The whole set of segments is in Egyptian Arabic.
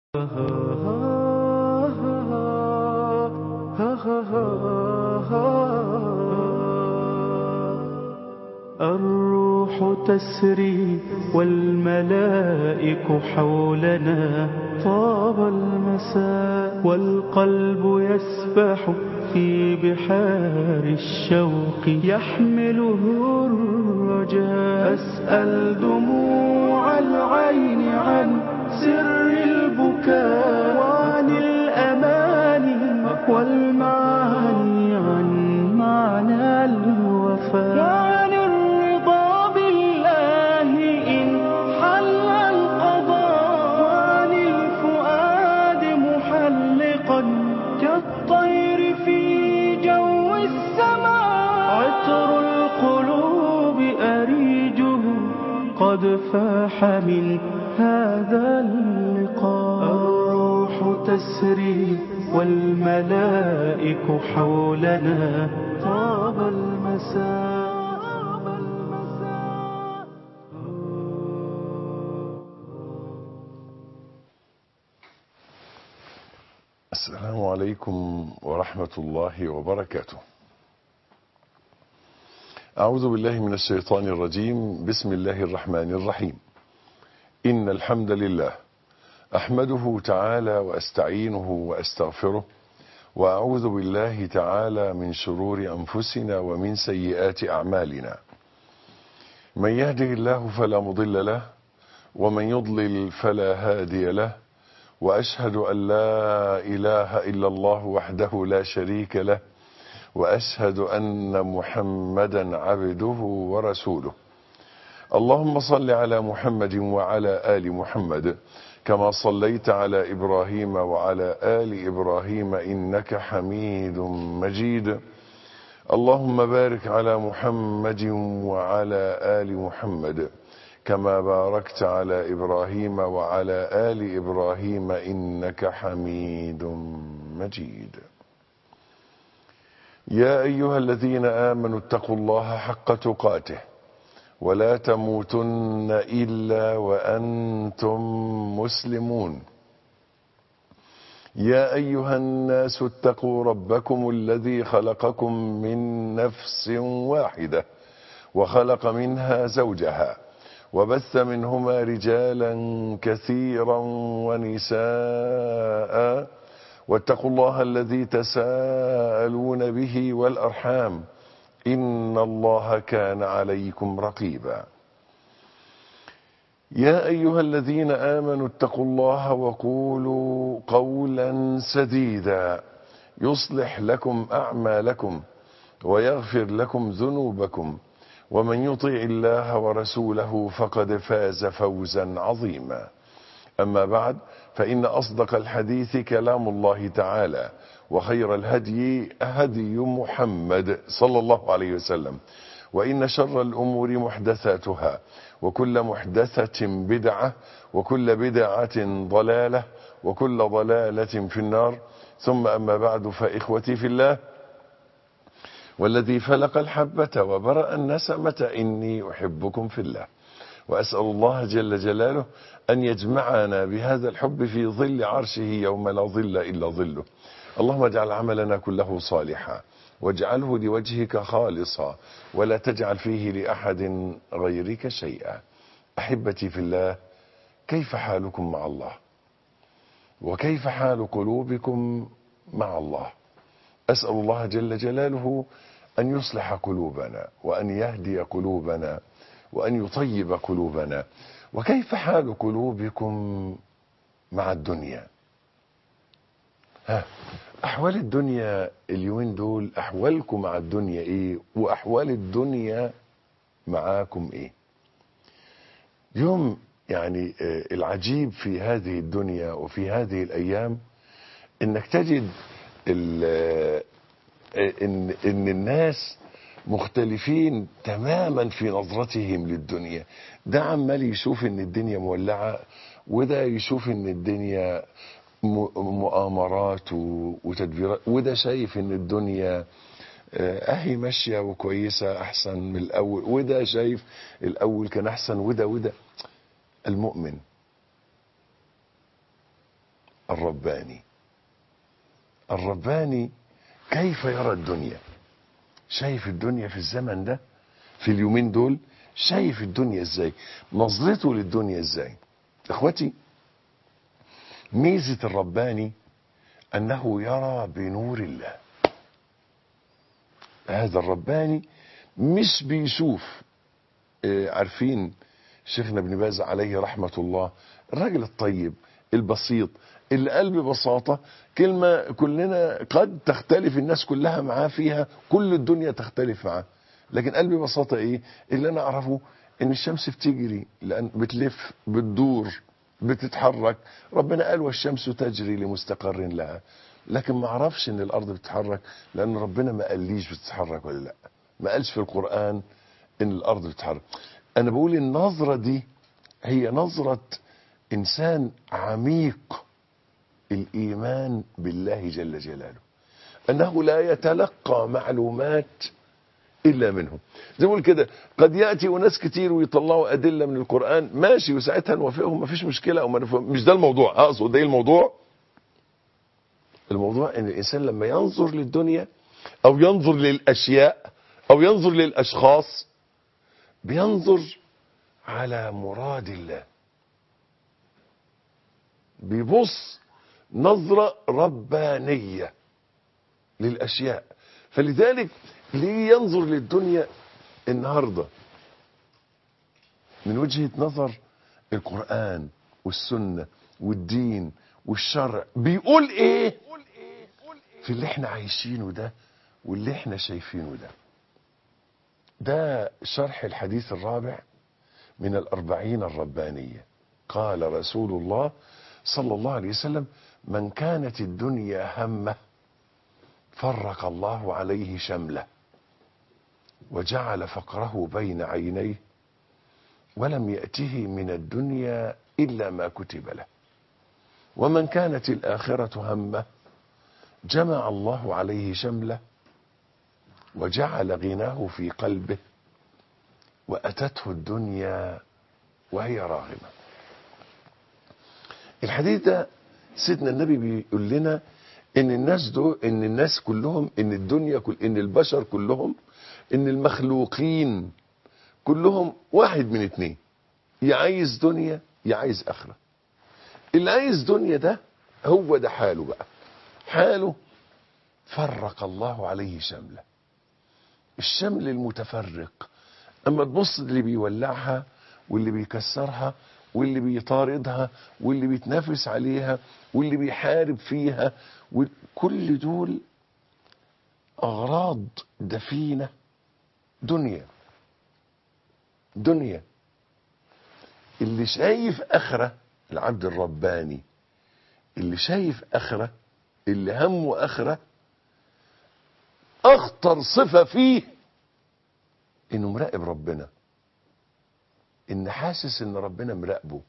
الروح تسري والملائك حولنا طاب المساء والقلب يسبح في بحار الشوق يحمله الرجاء أسأل دموع العين عن سر البكاء وعن الأماني والمعاني عن معنى الوفاء وعن الرضا بالله إن حل القضاء وعن الفؤاد محلقا كالطير في جو السماء عطر القلوب أريجه قد فاح من هذا اللقاء الروح تسري والملائك حولنا طاب المساء السلام عليكم ورحمة الله وبركاته أعوذ بالله من الشيطان الرجيم بسم الله الرحمن الرحيم إن الحمد لله أحمده تعالى وأستعينه وأستغفره وأعوذ بالله تعالى من شرور أنفسنا ومن سيئات أعمالنا من يهده الله فلا مضل له ومن يضلل فلا هادي له واشهد ان لا اله الا الله وحده لا شريك له واشهد ان محمدا عبده ورسوله اللهم صل على محمد وعلى ال محمد كما صليت على ابراهيم وعلى ال ابراهيم انك حميد مجيد اللهم بارك على محمد وعلى ال محمد كما باركت على ابراهيم وعلى ال ابراهيم انك حميد مجيد يا ايها الذين امنوا اتقوا الله حق تقاته ولا تموتن الا وانتم مسلمون يا ايها الناس اتقوا ربكم الذي خلقكم من نفس واحده وخلق منها زوجها وبث منهما رجالا كثيرا ونساء واتقوا الله الذي تساءلون به والارحام ان الله كان عليكم رقيبا يا ايها الذين امنوا اتقوا الله وقولوا قولا سديدا يصلح لكم اعمالكم ويغفر لكم ذنوبكم ومن يطع الله ورسوله فقد فاز فوزا عظيما اما بعد فان اصدق الحديث كلام الله تعالى وخير الهدي هدي محمد صلى الله عليه وسلم وان شر الامور محدثاتها وكل محدثه بدعه وكل بدعه ضلاله وكل ضلاله في النار ثم اما بعد فاخوتي في الله والذي فلق الحبة وبرأ النسمة إني أحبكم في الله وأسأل الله جل جلاله أن يجمعنا بهذا الحب في ظل عرشه يوم لا ظل إلا ظله اللهم اجعل عملنا كله صالحا واجعله لوجهك خالصا ولا تجعل فيه لأحد غيرك شيئا أحبتي في الله كيف حالكم مع الله وكيف حال قلوبكم مع الله أسأل الله جل جلاله أن يصلح قلوبنا وأن يهدي قلوبنا وأن يطيب قلوبنا وكيف حال قلوبكم مع الدنيا ها أحوال الدنيا اليومين دول أحوالكم مع الدنيا إيه وأحوال الدنيا معاكم إيه يوم يعني العجيب في هذه الدنيا وفي هذه الأيام إنك تجد ان ان الناس مختلفين تماما في نظرتهم للدنيا ده عمال يشوف ان الدنيا مولعه وده يشوف ان الدنيا مؤامرات وتدبيرات وده شايف ان الدنيا اهي ماشيه وكويسه احسن من الاول وده شايف الاول كان احسن وده وده المؤمن الرباني الرباني كيف يرى الدنيا شايف الدنيا في الزمن ده في اليومين دول شايف الدنيا ازاي نظرته للدنيا ازاي اخوتي ميزة الرباني انه يرى بنور الله هذا الرباني مش بيشوف آه، عارفين شيخنا ابن باز عليه رحمة الله الراجل الطيب البسيط اللي قال ببساطة كلمة كلنا قد تختلف الناس كلها معاه فيها كل الدنيا تختلف معاه لكن قال ببساطة ايه اللي انا اعرفه ان الشمس بتجري لان بتلف بتدور بتتحرك ربنا قال والشمس تجري لمستقر لها لكن ما اعرفش ان الارض بتتحرك لان ربنا ما قاليش بتتحرك ولا لا ما قالش في القرآن ان الارض بتتحرك انا بقول النظرة دي هي نظرة انسان عميق الايمان بالله جل جلاله انه لا يتلقى معلومات الا منهم زي ما بقول كده قد ياتي اناس كتير ويطلعوا ادله من القران ماشي وساعتها نوافقهم مفيش مشكله او ما نفهم مش ده الموضوع اقصد ده إيه الموضوع الموضوع ان الانسان لما ينظر للدنيا او ينظر للاشياء او ينظر للاشخاص بينظر على مراد الله بيبص نظرة ربانية للأشياء فلذلك ليه ينظر للدنيا النهاردة من وجهة نظر القرآن والسنة والدين والشرع بيقول ايه في اللي احنا عايشينه ده واللي احنا شايفينه ده ده شرح الحديث الرابع من الأربعين الربانية قال رسول الله صلى الله عليه وسلم من كانت الدنيا همه فرق الله عليه شمله وجعل فقره بين عينيه ولم يأته من الدنيا إلا ما كتب له ومن كانت الآخرة همه جمع الله عليه شمله وجعل غناه في قلبه وأتته الدنيا وهي راغمة الحديث ده سيدنا النبي بيقول لنا ان الناس دول ان الناس كلهم ان الدنيا كل ان البشر كلهم ان المخلوقين كلهم واحد من اتنين يا عايز دنيا يا عايز اخره اللي عايز دنيا ده هو ده حاله بقى حاله فرق الله عليه شمله الشمل المتفرق اما تبص اللي بيولعها واللي بيكسرها واللي بيطاردها واللي بيتنافس عليها واللي بيحارب فيها وكل دول اغراض دفينه دنيا دنيا اللي شايف اخره العبد الرباني اللي شايف اخره اللي همه اخره اخطر صفه فيه انه مراقب ربنا ان حاسس ان ربنا مراقبه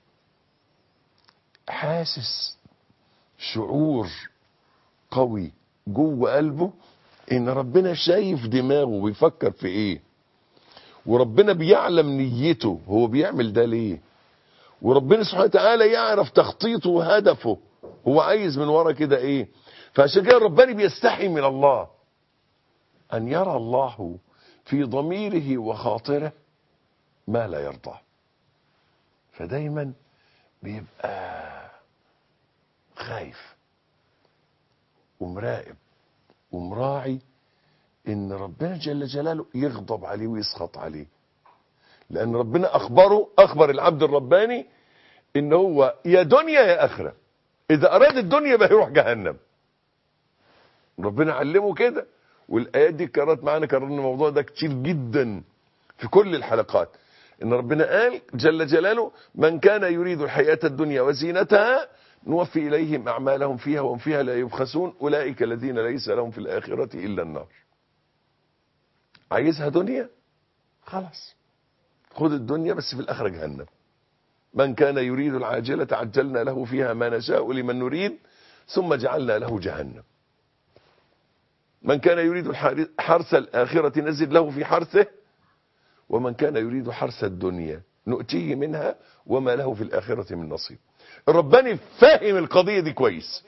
حاسس شعور قوي جوه قلبه ان ربنا شايف دماغه بيفكر في ايه وربنا بيعلم نيته هو بيعمل ده ليه وربنا سبحانه وتعالى يعرف تخطيطه وهدفه هو عايز من ورا كده ايه فعشان كده ربنا بيستحي من الله ان يرى الله في ضميره وخاطره ما لا يرضاه فدايما بيبقى خايف ومراقب ومراعي ان ربنا جل جلاله يغضب عليه ويسخط عليه لان ربنا اخبره اخبر العبد الرباني ان هو يا دنيا يا اخره اذا اراد الدنيا يبقى يروح جهنم ربنا علمه كده والايات دي كررت معانا كررنا الموضوع ده كتير جدا في كل الحلقات ان ربنا قال جل جلاله من كان يريد الحياة الدنيا وزينتها نوفي اليهم اعمالهم فيها وهم فيها لا يبخسون اولئك الذين ليس لهم في الاخرة الا النار عايزها دنيا خلاص خد الدنيا بس في الاخرة جهنم من كان يريد العاجلة عجلنا له فيها ما نشاء لمن نريد ثم جعلنا له جهنم من كان يريد حرث الآخرة نزل له في حرثه ومن كان يريد حرث الدنيا نؤتيه منها وما له في الآخرة من نصيب الرباني فاهم القضية دي كويس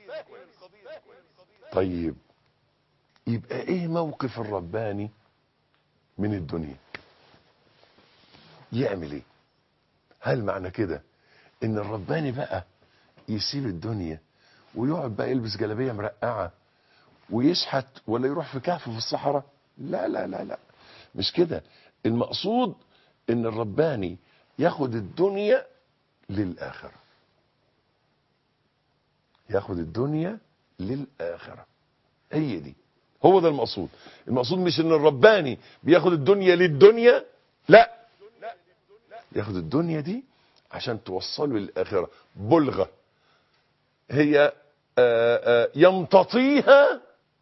طيب يبقى ايه موقف الرباني من الدنيا يعمل ايه هل معنى كده ان الرباني بقى يسيب الدنيا ويقعد بقى يلبس جلابيه مرقعه ويشحت ولا يروح في كهف في الصحراء لا لا لا لا مش كده المقصود ان الرباني ياخد الدنيا للاخره ياخد الدنيا للاخره هي دي هو ده المقصود المقصود مش ان الرباني بياخد الدنيا للدنيا لا ياخد الدنيا دي عشان توصله للاخره بلغه هي آآ آآ يمتطيها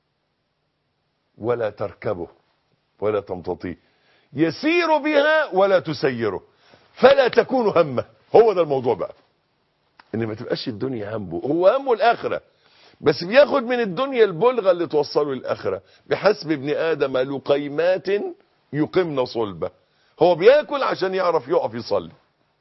ولا تركبه ولا تمتطيه يسير بها ولا تسيره فلا تكون همه هو ده الموضوع بقى ان ما تبقاش الدنيا همه هو همه الاخره بس بياخد من الدنيا البلغه اللي توصله للاخره بحسب ابن ادم لقيمات يقمن صلبه هو بياكل عشان يعرف يقف يصلي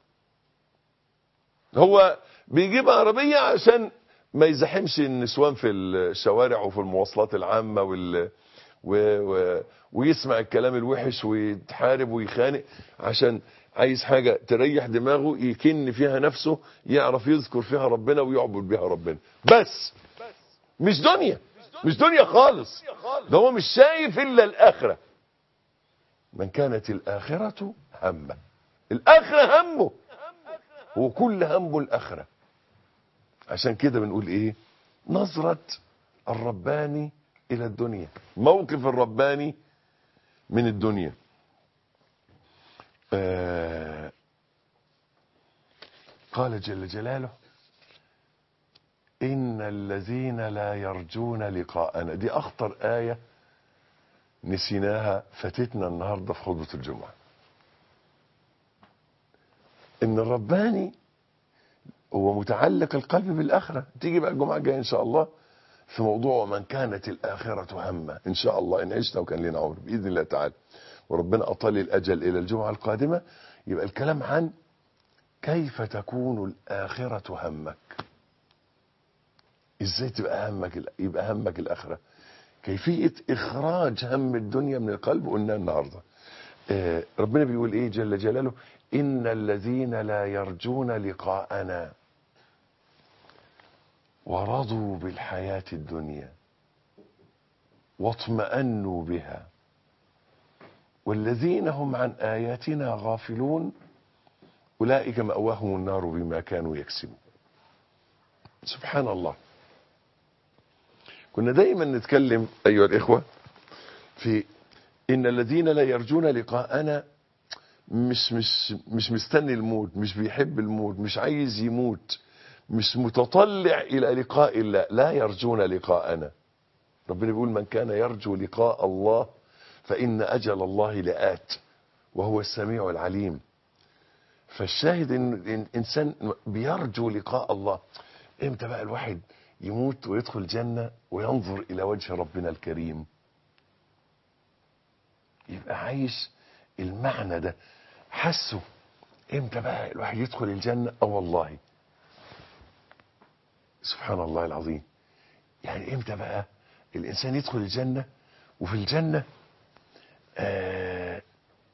هو بيجيب عربيه عشان ما يزحمش النسوان في الشوارع وفي المواصلات العامه وال و... و... ويسمع الكلام الوحش ويتحارب ويخانق عشان عايز حاجة تريح دماغه يكن فيها نفسه يعرف يذكر فيها ربنا ويعبد بها ربنا بس مش دنيا مش دنيا خالص ده هو مش شايف إلا الآخرة من كانت الآخرة همه الآخرة همه وكل همه الآخرة عشان كده بنقول إيه نظرة الرباني إلى الدنيا موقف الرباني من الدنيا آه قال جل جلاله إن الذين لا يرجون لقاءنا دي أخطر آية نسيناها فاتتنا النهاردة في خطبة الجمعة إن الرباني هو متعلق القلب بالآخرة تيجي بقى الجمعة الجاية إن شاء الله في موضوع ومن كانت الآخرة همة إن شاء الله إن عشنا وكان لنا عمر بإذن الله تعالى وربنا أطال الأجل إلى الجمعة القادمة يبقى الكلام عن كيف تكون الآخرة همك إزاي تبقى همك يبقى همك الآخرة كيفية إخراج هم الدنيا من القلب قلنا النهاردة آه ربنا بيقول إيه جل جلاله إن الذين لا يرجون لقاءنا ورضوا بالحياة الدنيا واطمأنوا بها والذين هم عن آياتنا غافلون أولئك مأواهم النار بما كانوا يكسبون سبحان الله كنا دايما نتكلم أيها الإخوة في إن الذين لا يرجون لقاءنا مش مش مش مستني الموت مش بيحب الموت مش عايز يموت مش متطلع إلى لقاء الله لا يرجون لقاءنا ربنا بيقول من كان يرجو لقاء الله فإن أجل الله لآت وهو السميع العليم فالشاهد ان الانسان بيرجو لقاء الله امتى بقى الواحد يموت ويدخل الجنة وينظر الى وجه ربنا الكريم يبقى عايش المعنى ده حسه امتى بقى الواحد يدخل الجنة اه والله سبحان الله العظيم يعني امتى بقى الانسان يدخل الجنة وفي الجنة آه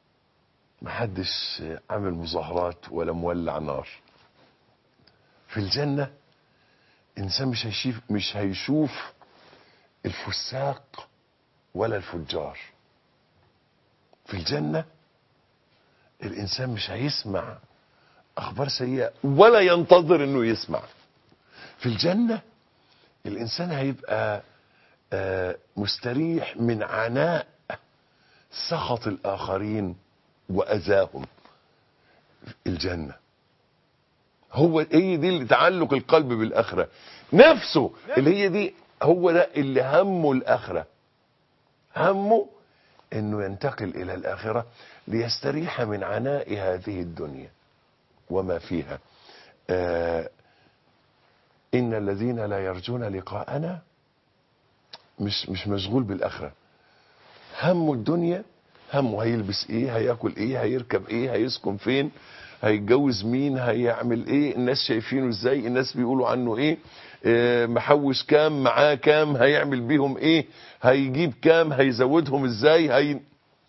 محدش عامل مظاهرات ولا مولع نار في الجنة انسان مش هيشوف مش هيشوف الفساق ولا الفجار في الجنة الانسان مش هيسمع اخبار سيئة ولا ينتظر انه يسمع في الجنة الانسان هيبقى آه مستريح من عناء سخط الاخرين واذاهم الجنه هو هي دي اللي تعلق القلب بالاخره نفسه اللي هي دي هو ده اللي همه الاخره همه انه ينتقل الى الاخره ليستريح من عناء هذه الدنيا وما فيها آه ان الذين لا يرجون لقاءنا مش مش مشغول بالاخره همه الدنيا همه هيلبس ايه هياكل ايه هيركب ايه هيسكن فين هيتجوز مين هيعمل ايه الناس شايفينه ازاي الناس بيقولوا عنه ايه آه، محوش كام معاه كام هيعمل بيهم ايه هيجيب كام هيزودهم ازاي هي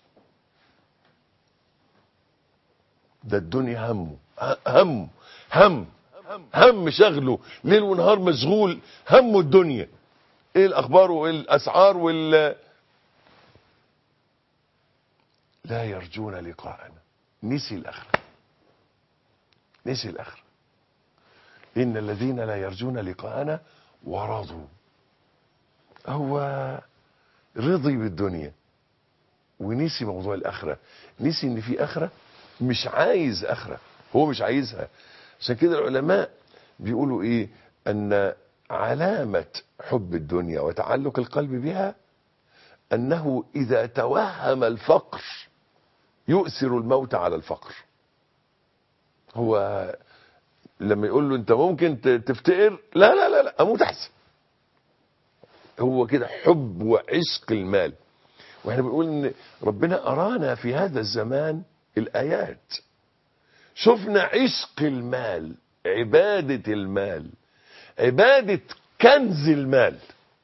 ده الدنيا همه ه- همه هم هم شغله ليل ونهار مشغول همه الدنيا ايه الاخبار وايه الاسعار وال لا يرجون لقاءنا نسي الاخره نسي الاخره ان الذين لا يرجون لقاءنا ورضوا هو رضي بالدنيا ونسي موضوع الاخره نسي ان في اخره مش عايز اخره هو مش عايزها عشان كده العلماء بيقولوا ايه ان علامه حب الدنيا وتعلق القلب بها انه اذا توهم الفقر يؤثر الموت على الفقر هو لما يقول له انت ممكن ت- تفتقر لا لا لا لا اموت احسن هو كده حب وعشق المال واحنا بنقول ان ربنا ارانا في هذا الزمان الايات شفنا عشق المال عبادة المال عبادة كنز المال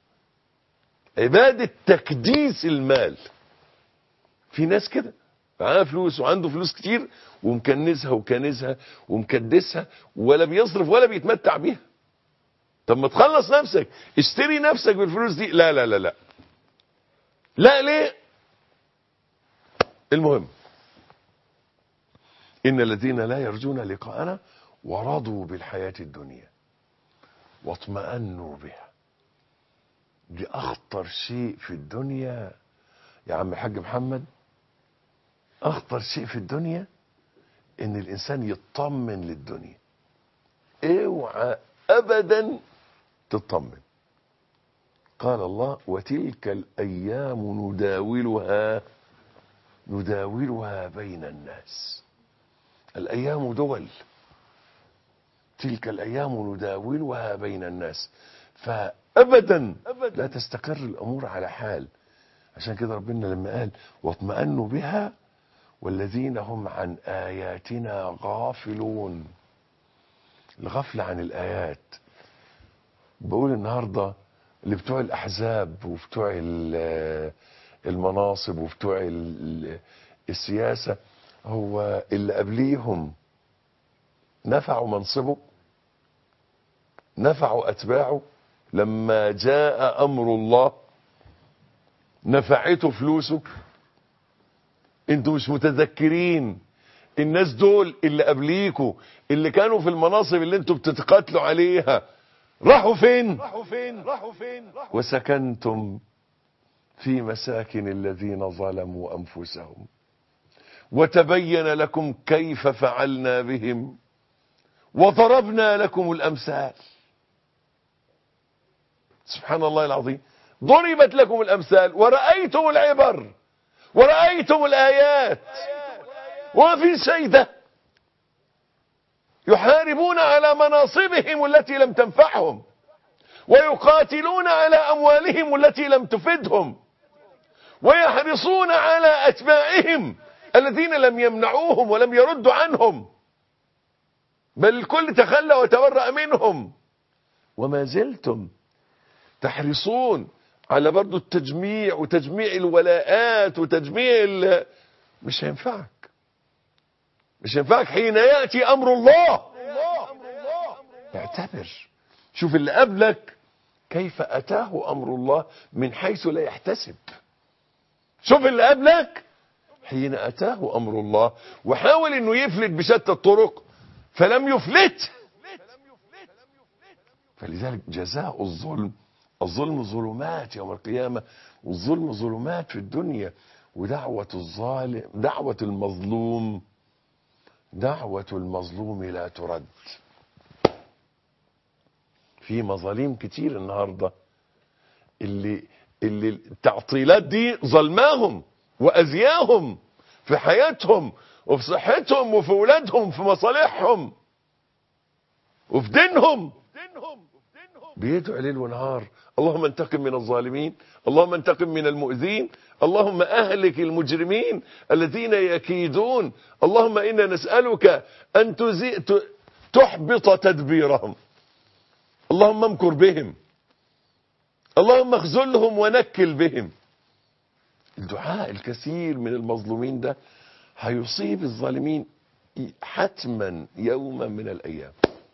عبادة تكديس المال في ناس كده معاه فلوس وعنده فلوس كتير ومكنزها وكنزها ومكدسها ولا بيصرف ولا بيتمتع بيها طب ما تخلص نفسك اشتري نفسك بالفلوس دي لا لا لا لا لا ليه المهم إن الذين لا يرجون لقاءنا ورضوا بالحياة الدنيا واطمأنوا بها دي أخطر شيء في الدنيا يا عم الحاج محمد أخطر شيء في الدنيا إن الإنسان يطمن للدنيا اوعى أبدا تطمن قال الله وتلك الأيام نداولها نداولها بين الناس الأيام دول تلك الأيام نداولها بين الناس فأبدا لا تستقر الأمور على حال عشان كده ربنا لما قال واطمأنوا بها والذين هم عن آياتنا غافلون الغفلة عن الآيات بقول النهاردة اللي بتوع الأحزاب وبتوع ال- المناصب وبتوع ال- السياسة هو اللي قبليهم نفعوا منصبه نفعوا أتباعه لما جاء أمر الله نفعته فلوسه انتوا مش متذكرين الناس دول اللي قبليكوا اللي كانوا في المناصب اللي انتوا بتتقاتلوا عليها راحوا فين راحوا فين راحوا فين وسكنتم في مساكن الذين ظلموا انفسهم وتبين لكم كيف فعلنا بهم وضربنا لكم الامثال سبحان الله العظيم ضربت لكم الامثال ورأيتم العبر ورأيتم الآيات وما في شيء ده يحاربون على مناصبهم التي لم تنفعهم ويقاتلون على أموالهم التي لم تفدهم ويحرصون على أتباعهم الذين لم يمنعوهم ولم يردوا عنهم بل الكل تخلى وتورأ منهم وما زلتم تحرصون على برضو التجميع وتجميع الولاءات وتجميع ال... مش هينفعك مش هينفعك حين يأتي أمر الله اعتبر شوف اللي قبلك كيف أتاه أمر الله من حيث لا يحتسب شوف اللي قبلك حين أتاه أمر الله وحاول أنه يفلت بشتى الطرق فلم يفلت فلذلك جزاء الظلم الظلم ظلمات يوم القيامة والظلم ظلمات في الدنيا ودعوة الظالم دعوة المظلوم دعوة المظلوم لا ترد في مظالم كتير النهاردة اللي اللي التعطيلات دي ظلماهم وأذياهم في حياتهم وفي صحتهم وفي ولادهم في مصالحهم وفي دينهم بيدعو ليل ونهار اللهم انتقم من الظالمين اللهم انتقم من المؤذين اللهم اهلك المجرمين الذين يكيدون اللهم انا نسالك ان تزي... ت... تحبط تدبيرهم اللهم امكر بهم اللهم اخذلهم ونكل بهم الدعاء الكثير من المظلومين ده هيصيب الظالمين حتما يوما من الايام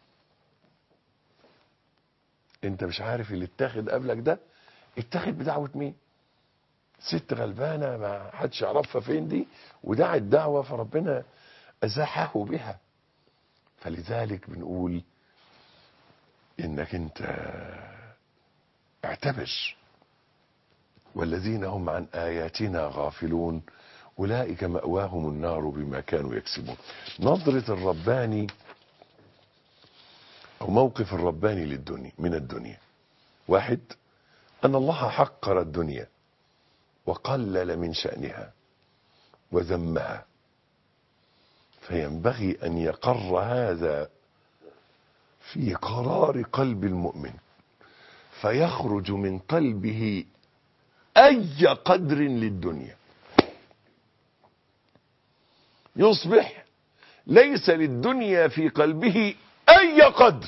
انت مش عارف اللي اتاخد قبلك ده اتاخد بدعوة مين ست غلبانة ما حدش يعرفها فين دي ودعت دعوة فربنا ازاحه بها فلذلك بنقول انك انت اعتبر والذين هم عن اياتنا غافلون اولئك ماواهم النار بما كانوا يكسبون نظره الرباني او موقف الرباني للدنيا من الدنيا واحد ان الله حقر الدنيا وقلل من شانها وذمها فينبغي ان يقر هذا في قرار قلب المؤمن فيخرج من قلبه اي قدر للدنيا يصبح ليس للدنيا في قلبه اي قدر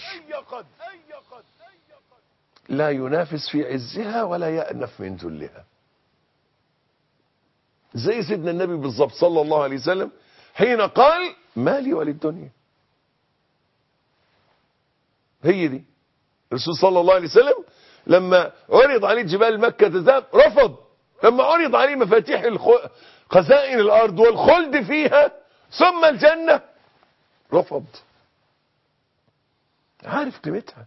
لا ينافس في عزها ولا يأنف من ذلها زي سيدنا النبي بالظبط صلى الله عليه وسلم حين قال مالي وللدنيا هي دي الرسول صلى الله عليه وسلم لما عرض عليه جبال مكة ذهب رفض لما عرض عليه مفاتيح الخ... خزائن الأرض والخلد فيها ثم الجنة رفض عارف قيمتها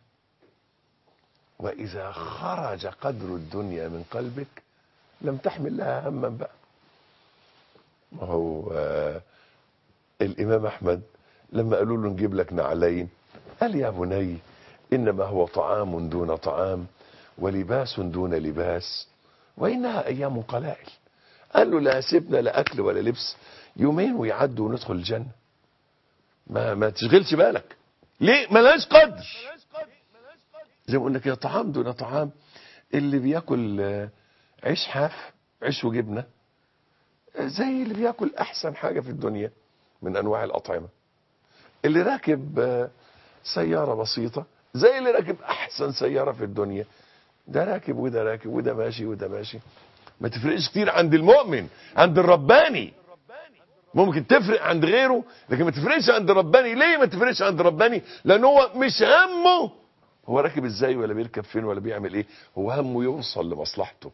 وإذا خرج قدر الدنيا من قلبك لم تحمل لها هما بقى ما هو آه الإمام أحمد لما قالوا له نجيب لك نعلين قال يا بني إنما هو طعام دون طعام ولباس دون لباس وإنها أيام قلائل قال له لا سيبنا لا أكل ولا لبس يومين ويعدوا وندخل الجنة ما ما تشغلش بالك ليه ملهاش قدر زي ما قلنا كده طعام دون طعام اللي بياكل عيش حاف عيش وجبنه زي اللي بياكل احسن حاجه في الدنيا من انواع الاطعمه اللي راكب سياره بسيطه زي اللي راكب احسن سياره في الدنيا ده راكب وده راكب وده ماشي وده ماشي ما تفرقش كتير عند المؤمن عند الرباني ممكن تفرق عند غيره لكن ما تفرقش عند الرباني ليه ما تفرقش عند الرباني لان هو مش همه هو راكب ازاي ولا بيركب فين ولا بيعمل ايه هو همه يوصل لمصلحته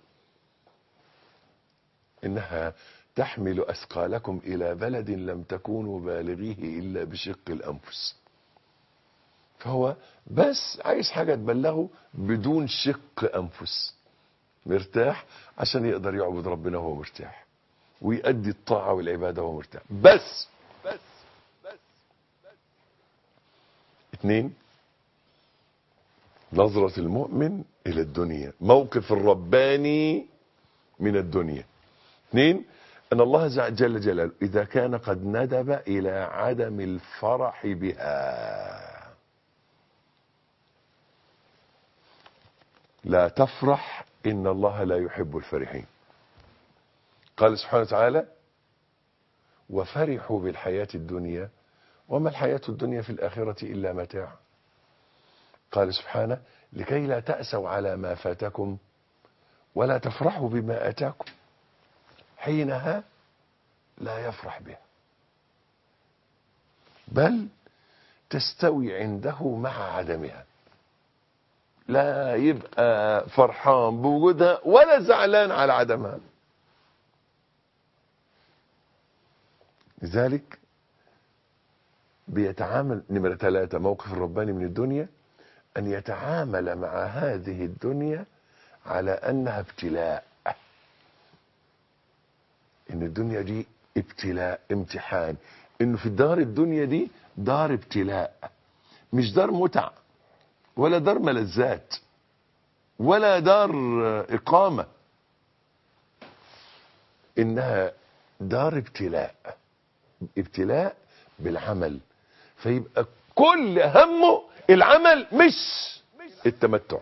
انها تحمل اثقالكم الى بلد لم تكونوا بالغيه الا بشق الانفس فهو بس عايز حاجه تبلغه بدون شق انفس مرتاح عشان يقدر يعبد ربنا وهو مرتاح ويؤدي الطاعه والعباده وهو مرتاح بس بس بس اثنين نظرة المؤمن إلى الدنيا موقف الرباني من الدنيا اثنين أن الله جل جلاله إذا كان قد ندب إلى عدم الفرح بها لا تفرح إن الله لا يحب الفرحين قال سبحانه وتعالى وفرحوا بالحياة الدنيا وما الحياة الدنيا في الآخرة إلا متاع قال سبحانه لكي لا تأسوا على ما فاتكم ولا تفرحوا بما أتاكم حينها لا يفرح به بل تستوي عنده مع عدمها لا يبقى فرحان بوجودها ولا زعلان على عدمها لذلك بيتعامل نمرة ثلاثة موقف الرباني من الدنيا أن يتعامل مع هذه الدنيا على أنها ابتلاء إن الدنيا دي ابتلاء امتحان إنه في الدار الدنيا دي دار ابتلاء مش دار متع ولا دار ملذات ولا دار إقامة إنها دار ابتلاء ابتلاء بالعمل فيبقى كل همه العمل مش التمتع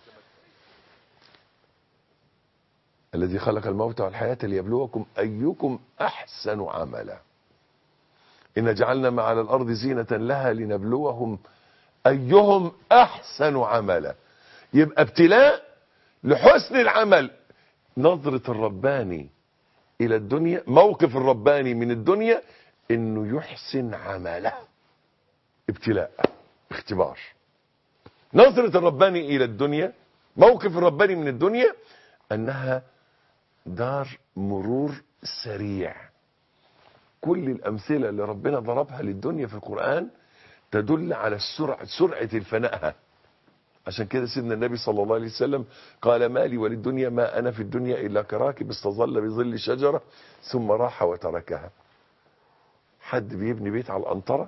الذي خلق الموت والحياة ليبلوكم أيكم أحسن عملا إن جعلنا ما على الأرض زينة لها لنبلوهم أيهم أحسن عملا يبقى ابتلاء لحسن العمل نظرة الرباني إلى الدنيا موقف الرباني من الدنيا إنه يحسن عمله ابتلاء اختبار نظرة الرباني إلى الدنيا موقف الرباني من الدنيا أنها دار مرور سريع كل الأمثلة اللي ربنا ضربها للدنيا في القرآن تدل على السرعة سرعة الفنائها عشان كده سيدنا النبي صلى الله عليه وسلم قال مالي وللدنيا ما أنا في الدنيا إلا كراكب استظل بظل شجرة ثم راح وتركها حد بيبني بيت على القنطرة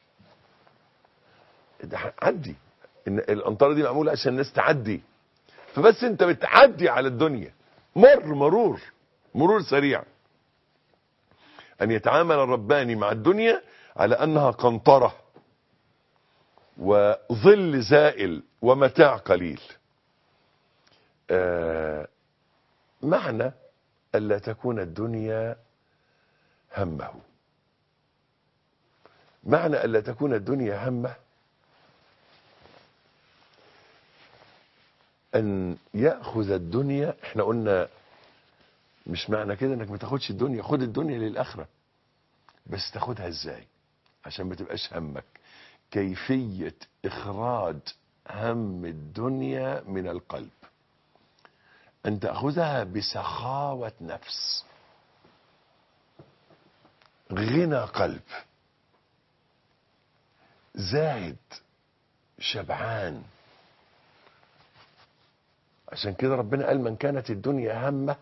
ده عدي إن القنطرة دي معمولة عشان الناس تعدي فبس انت بتعدي على الدنيا مر مرور مرور سريع أن يتعامل الرباني مع الدنيا على أنها قنطرة وظل زائل ومتاع قليل آه معنى ألا تكون الدنيا همه معنى ألا تكون الدنيا همه أن يأخذ الدنيا احنا قلنا مش معنى كده انك ما تاخدش الدنيا خد الدنيا للآخرة بس تاخدها ازاي عشان ما تبقاش همك كيفية إخراج هم الدنيا من القلب أن تأخذها بسخاوة نفس غنى قلب زاهد شبعان عشان كده ربنا قال من كانت الدنيا همه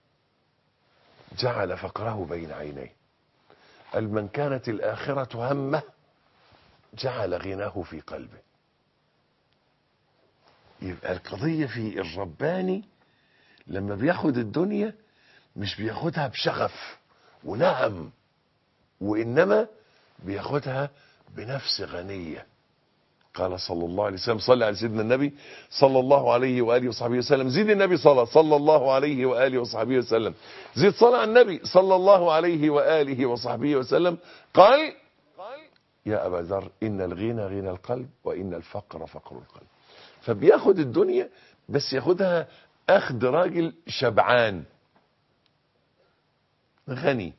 جعل فقره بين عينيه قال من كانت الآخرة همه جعل غناه في قلبه يبقى القضية في الرباني لما بياخد الدنيا مش بياخدها بشغف ونهم وإنما بياخدها بنفس غنية قال صلى الله عليه وسلم صلى على سيدنا النبي صلى الله عليه وآله وصحبه وسلم زيد النبي صلى صلى الله عليه وآله وصحبه وسلم زيد صلى على النبي صلى الله عليه وآله وصحبه وسلم قال يا أبا ذر إن الغنى غنى القلب وإن الفقر فقر القلب فبياخد الدنيا بس ياخدها أخذ راجل شبعان غني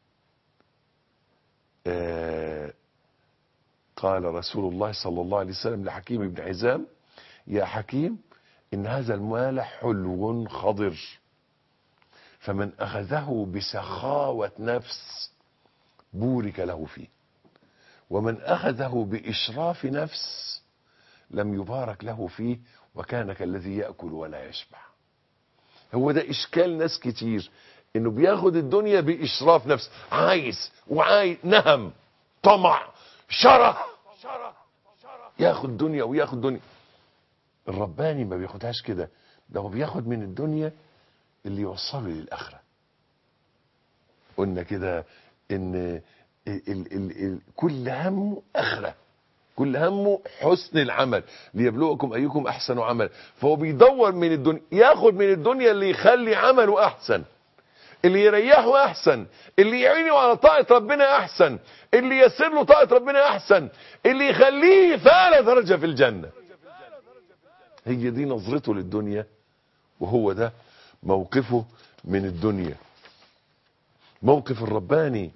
آه قال رسول الله صلى الله عليه وسلم لحكيم بن عزام يا حكيم إن هذا المال حلو خضر فمن أخذه بسخاوة نفس بورك له فيه ومن أخذه بإشراف نفس لم يبارك له فيه وكان كالذي يأكل ولا يشبع هو ده إشكال ناس كتير إنه بياخد الدنيا بإشراف نفس عايز وعايز نهم طمع شره ياخد دنيا وياخد دنيا الرباني ما بياخدهاش كده ده هو بياخد من الدنيا اللي يوصله للآخرة قلنا كده ان ال ال ال ال كل همه آخرة كل همه حسن العمل ليبلوكم أيكم أحسن عمل فهو بيدور من الدنيا ياخد من الدنيا اللي يخلي عمله أحسن اللي يريحه احسن اللي يعينه على طاعة ربنا احسن اللي يسر له طاعة ربنا احسن اللي يخليه فعلا درجة في الجنة هي دي نظرته للدنيا وهو ده موقفه من الدنيا موقف الرباني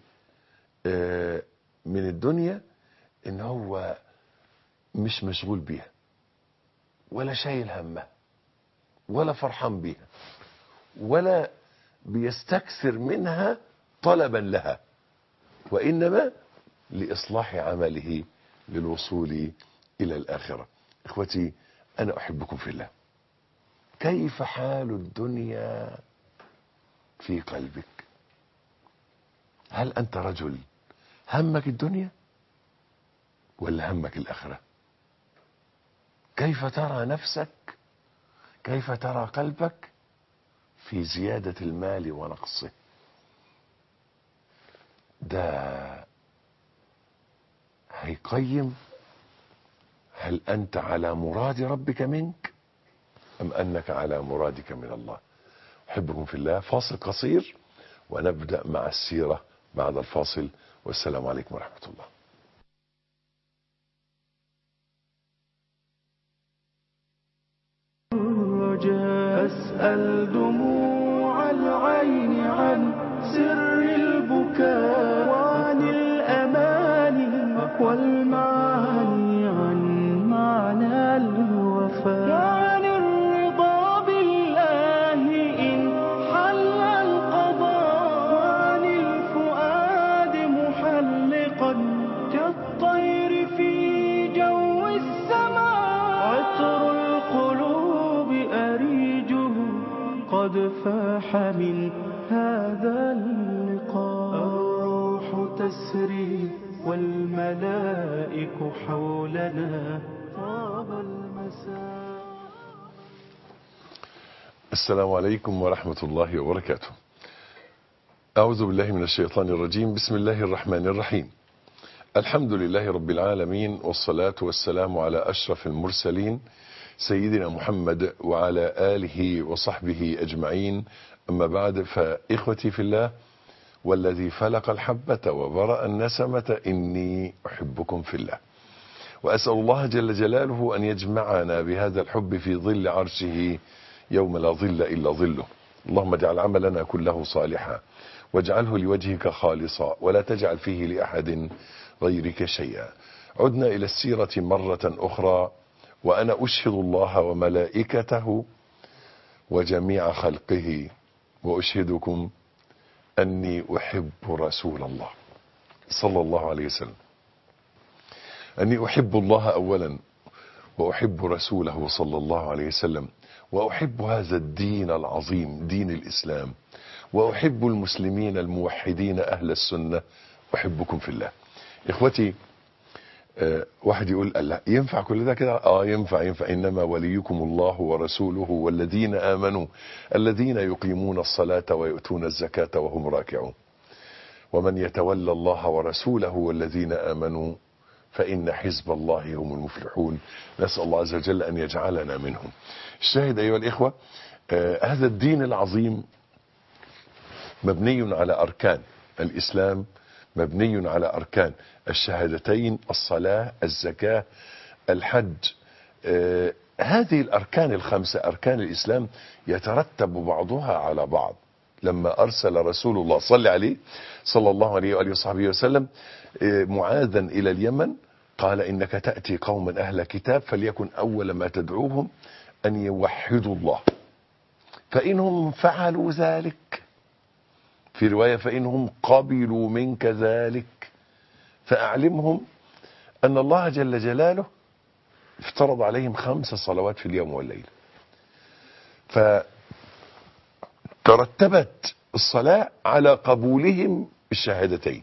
من الدنيا ان هو مش مشغول بيها ولا شايل همها ولا فرحان بيها ولا بيستكثر منها طلبا لها وإنما لإصلاح عمله للوصول إلى الآخرة إخوتي أنا أحبكم في الله كيف حال الدنيا في قلبك هل أنت رجل همك الدنيا ولا همك الآخرة كيف ترى نفسك كيف ترى قلبك في زيادة المال ونقصه ده هيقيم هل أنت على مراد ربك منك أم أنك على مرادك من الله أحبكم في الله فاصل قصير ونبدأ مع السيرة بعد الفاصل والسلام عليكم ورحمة الله الرجاء أسأل دموع العين عن سر البكاء وعن الأماني والمعاني عن معنى الوفاء وعن الرضا بالله إن حل القضاء وعن الفؤاد محلقا كالطير في جو السماء عطر القلوب أريجه قد فاح من هذا اللقاء الروح تسري والملائك حولنا طاب المساء السلام عليكم ورحمة الله وبركاته أعوذ بالله من الشيطان الرجيم بسم الله الرحمن الرحيم الحمد لله رب العالمين والصلاة والسلام على أشرف المرسلين سيدنا محمد وعلى آله وصحبه أجمعين أما بعد فإخوتي في الله والذي فلق الحبة وبرأ النسمة إني أحبكم في الله وأسأل الله جل جلاله أن يجمعنا بهذا الحب في ظل عرشه يوم لا ظل إلا ظله اللهم اجعل عملنا كله صالحا واجعله لوجهك خالصا ولا تجعل فيه لأحد غيرك شيئا عدنا إلى السيرة مرة أخرى وأنا أشهد الله وملائكته وجميع خلقه وأشهدكم أني أحب رسول الله صلى الله عليه وسلم أني أحب الله أولا وأحب رسوله صلى الله عليه وسلم وأحب هذا الدين العظيم دين الإسلام وأحب المسلمين الموحدين أهل السنة أحبكم في الله إخوتي آه، واحد يقول لا ينفع كل ده كده اه ينفع ينفع انما وليكم الله ورسوله والذين امنوا الذين يقيمون الصلاه ويؤتون الزكاه وهم راكعون ومن يتولى الله ورسوله والذين امنوا فان حزب الله هم المفلحون نسال الله عز وجل ان يجعلنا منهم الشاهد ايها الاخوه آه هذا الدين العظيم مبني على اركان الاسلام مبني على أركان الشهادتين الصلاة الزكاة الحج آه هذه الأركان الخمسة أركان الإسلام يترتب بعضها على بعض لما أرسل رسول الله صلى عليه صلى الله عليه وآله وصحبه وسلم آه معاذا إلى اليمن قال إنك تأتي قوما أهل كتاب فليكن أول ما تدعوهم أن يوحدوا الله فإنهم فعلوا ذلك في رواية فإنهم قبلوا منك ذلك فأعلمهم أن الله جل جلاله افترض عليهم خمس صلوات في اليوم والليلة فترتبت الصلاة على قبولهم الشهادتين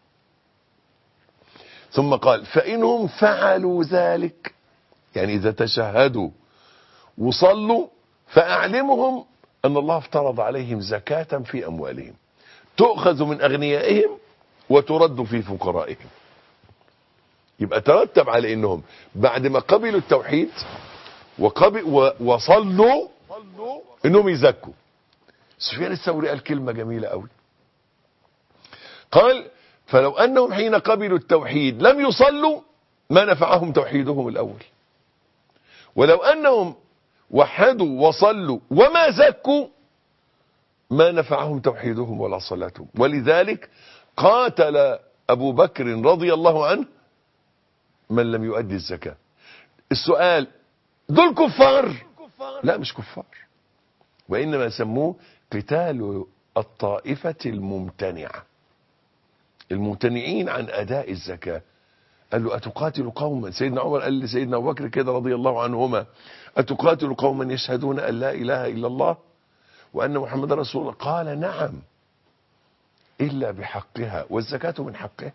ثم قال فإنهم فعلوا ذلك يعني إذا تشهدوا وصلوا فأعلمهم أن الله افترض عليهم زكاة في أموالهم تؤخذ من أغنيائهم وترد في فقرائهم يبقى ترتب على انهم بعد ما قبلوا التوحيد وقبل وصلوا انهم يزكوا سفيان الثوري قال كلمة جميلة قوي قال فلو انهم حين قبلوا التوحيد لم يصلوا ما نفعهم توحيدهم الاول ولو انهم وحدوا وصلوا وما زكوا ما نفعهم توحيدهم ولا صلاتهم ولذلك قاتل أبو بكر رضي الله عنه من لم يؤدي الزكاة السؤال دول كفار لا مش كفار وإنما سموه قتال الطائفة الممتنعة الممتنعين عن أداء الزكاة قال له أتقاتل قوما سيدنا عمر قال لسيدنا أبو بكر كده رضي الله عنهما أتقاتل قوما يشهدون أن لا إله إلا الله وأن محمد رسول الله قال نعم إلا بحقها والزكاة من حقها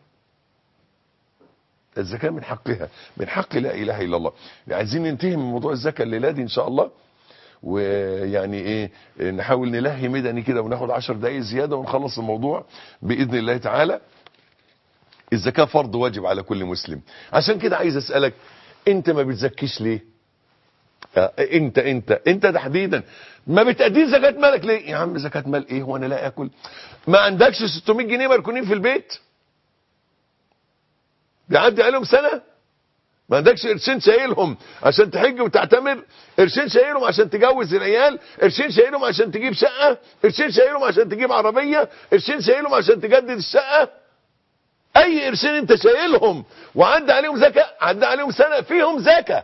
الزكاة من حقها من حق لا إله إلا الله عايزين ننتهي من موضوع الزكاة الليلة دي إن شاء الله ويعني ايه نحاول نلهي مدني كده وناخد عشر دقايق زيادة ونخلص الموضوع بإذن الله تعالى الزكاة فرض واجب على كل مسلم عشان كده عايز أسألك انت ما بتزكيش ليه آه، انت انت انت تحديدا ما بتأديش زكاة مالك ليه يا عم زكاة مال ايه وانا لا اكل ما عندكش 600 جنيه مركونين في البيت بيعدي عليهم سنة ما عندكش قرشين شايلهم عشان تحج وتعتمر قرشين شايلهم عشان تجوز العيال قرشين شايلهم عشان تجيب شقة قرشين شايلهم عشان تجيب عربية قرشين شايلهم عشان تجدد الشقة اي قرشين انت شايلهم وعدى عليهم زكاة عدى عليهم سنة فيهم زكاة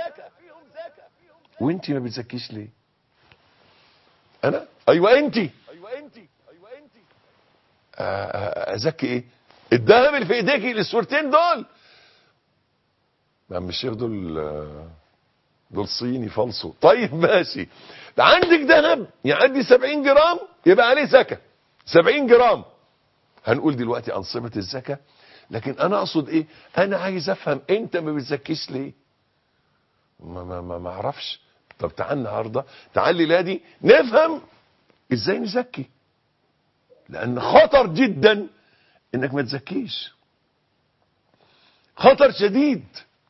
وانت ما بتزكيش ليه انا ايوه انت آه، آه، ازكي ايه الذهب اللي في ايديكي الصورتين دول يا عم الشيخ دول آه، دول صيني فالصو طيب ماشي عندك ذهب يعدي 70 جرام يبقى عليه زكاه 70 جرام هنقول دلوقتي انصبه الزكاه لكن انا اقصد ايه انا عايز افهم انت ما بتزكيش ليه ما ما ما ما اعرفش طب تعال النهارده تعال ليلادي دي نفهم ازاي نزكي لان خطر جدا انك ما تزكيش خطر شديد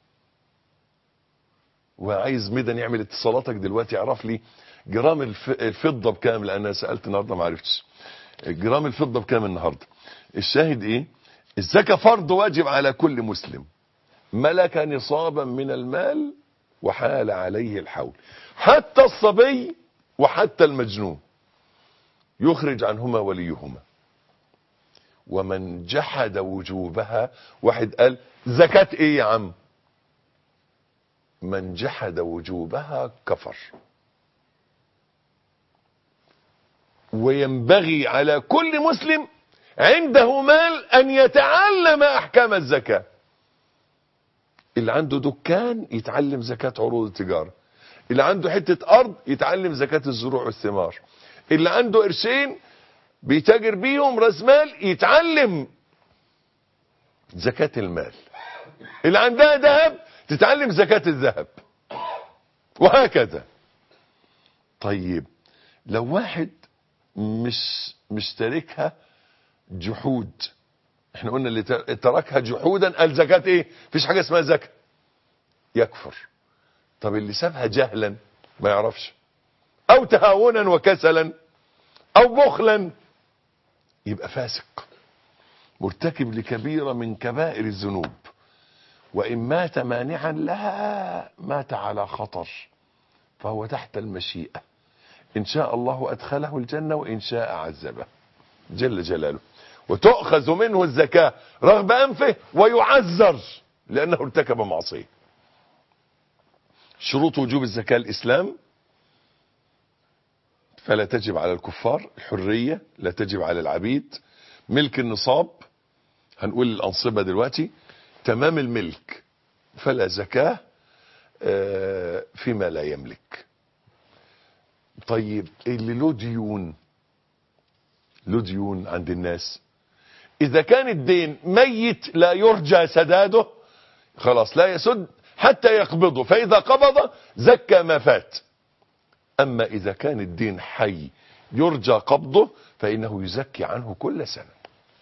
وعايز ميدان يعمل اتصالاتك دلوقتي يعرف لي جرام الف- الفضه بكام لان انا سالت النهارده ما عرفتش جرام الفضه بكام النهارده الشاهد ايه الزكاه فرض واجب على كل مسلم ملك نصابا من المال وحال عليه الحول حتى الصبي وحتى المجنون يخرج عنهما وليهما ومن جحد وجوبها واحد قال زكاة ايه يا عم من جحد وجوبها كفر وينبغي على كل مسلم عنده مال ان يتعلم احكام الزكاه اللي عنده دكان يتعلم زكاة عروض التجارة اللي عنده حتة أرض يتعلم زكاة الزروع والثمار اللي عنده قرشين بيتاجر بيهم راس مال يتعلم زكاة المال اللي عندها ذهب تتعلم زكاة الذهب وهكذا طيب لو واحد مش مش تاركها جحود احنا قلنا اللي تركها جحودا قال زكاة ايه مفيش حاجة اسمها زكاة يكفر طب اللي سابها جهلا ما يعرفش او تهاونا وكسلا او بخلا يبقى فاسق مرتكب لكبيرة من كبائر الذنوب وإن مات مانعا لها مات على خطر فهو تحت المشيئة إن شاء الله أدخله الجنة وإن شاء عذبه جل جلاله وتؤخذ منه الزكاة رغم أنفه ويعذر لأنه ارتكب معصية شروط وجوب الزكاة الإسلام فلا تجب على الكفار الحرية لا تجب على العبيد ملك النصاب هنقول الأنصبة دلوقتي تمام الملك فلا زكاة آه، فيما لا يملك طيب اللي له ديون له ديون عند الناس إذا كان الدين ميت لا يرجى سداده خلاص لا يسد حتى يقبضه فإذا قبض زكى ما فات أما إذا كان الدين حي يرجى قبضه فإنه يزكي عنه كل سنة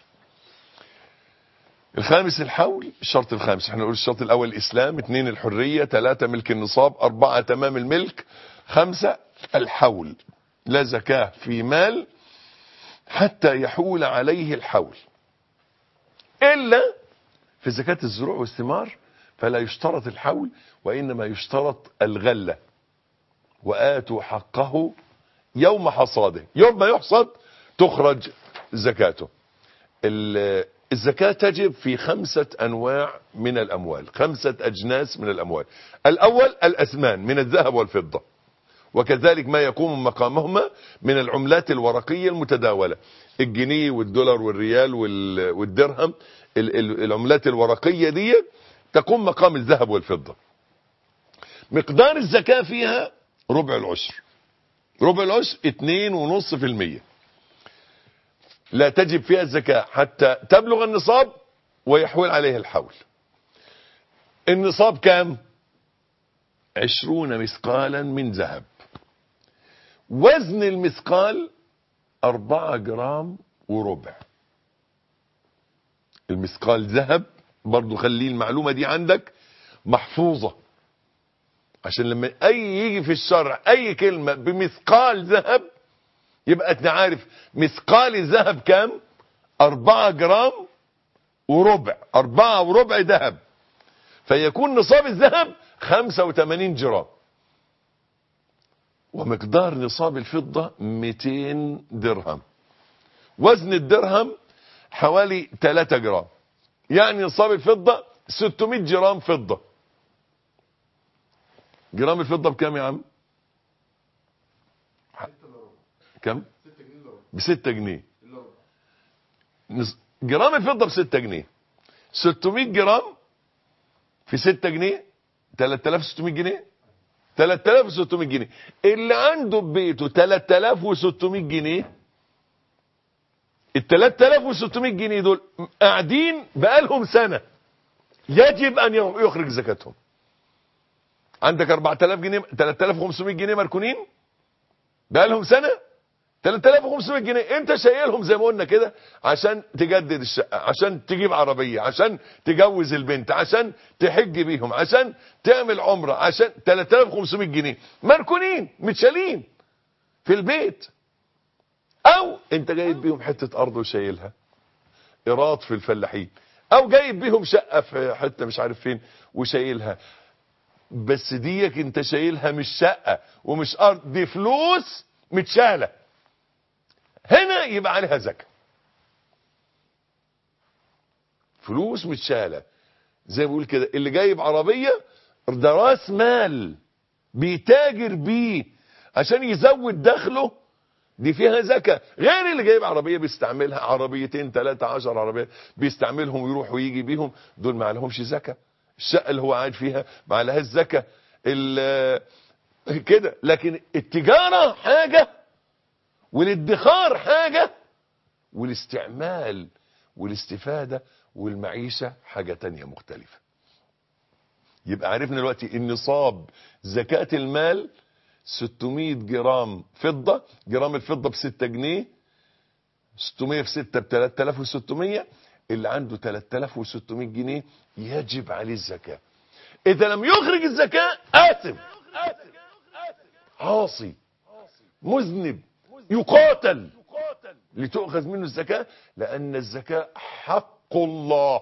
الخامس الحول الشرط الخامس احنا نقول الشرط الأول الإسلام اثنين الحرية ثلاثة ملك النصاب أربعة تمام الملك خمسة الحول لا زكاة في مال حتى يحول عليه الحول إلا في زكاة الزروع والثمار فلا يشترط الحول وإنما يشترط الغلة وآتوا حقه يوم حصاده يوم ما يحصد تخرج زكاته ال- الزكاة تجب في خمسة أنواع من الأموال خمسة أجناس من الأموال الأول الأثمان من الذهب والفضة وكذلك ما يقوم مقامهما من العملات الورقية المتداولة الجنيه والدولار والريال وال- والدرهم ال- ال- العملات الورقية دي تقوم مقام الذهب والفضة مقدار الزكاة فيها ربع العشر ربع العشر اتنين ونص في المية لا تجب فيها الزكاة حتى تبلغ النصاب ويحول عليه الحول النصاب كام عشرون مثقالا من ذهب وزن المثقال أربعة جرام وربع المثقال ذهب برضو خلي المعلومة دي عندك محفوظة عشان لما اي يجي في الشرع اي كلمة بمثقال ذهب يبقى انت عارف مثقال الذهب كام اربعة جرام وربع اربعة وربع ذهب فيكون نصاب الذهب 85 جرام ومقدار نصاب الفضة 200 درهم وزن الدرهم حوالي 3 جرام يعني نصاب الفضة 600 جرام فضة جرام الفضة بكام يا عم كم بستة جنيه نص- جرام الفضة بستة جنيه 600 جرام في 6 جنيه 3600 جنيه 3600 جنيه اللي عنده ببيته 3600 جنيه ال 3600 جنيه دول قاعدين بقالهم سنة يجب ان يخرج زكاتهم عندك 4000 جنيه 3500 جنيه مركونين بقالهم سنة 3500 جنيه انت شايلهم زي ما قلنا كده عشان تجدد الشقة عشان تجيب عربية عشان تجوز البنت عشان تحج بيهم عشان تعمل عمرة عشان 3500 جنيه مركونين متشالين في البيت او انت جايب بيهم حتة ارض وشايلها ايراد في الفلاحين او جايب بيهم شقة في حتة مش عارف فين وشايلها بس ديك انت شايلها مش شقة ومش ارض دي فلوس متشالة هنا يبقى عليها زكاة فلوس متشالة زي ما بقول كده اللي جايب عربية ده راس مال بيتاجر بيه عشان يزود دخله دي فيها زكاة غير اللي جايب عربية بيستعملها عربيتين ثلاثة عشر عربية بيستعملهم ويروح ويجي بيهم دول ما عليهمش زكاة الشقة اللي هو قاعد فيها ما عليهاش زكاة ال- كده لكن التجارة حاجة والادخار حاجة والاستعمال والاستفادة والمعيشة حاجة تانية مختلفة يبقى عرفنا دلوقتي النصاب زكاة المال 600 جرام فضة جرام الفضة ب 6 جنيه 600 في 6 ب 3600 اللي عنده 3600 جنيه يجب عليه الزكاة إذا لم يخرج الزكاة آثم عاصي مذنب يقاتل لتؤخذ منه الزكاة لأن الزكاة حق الله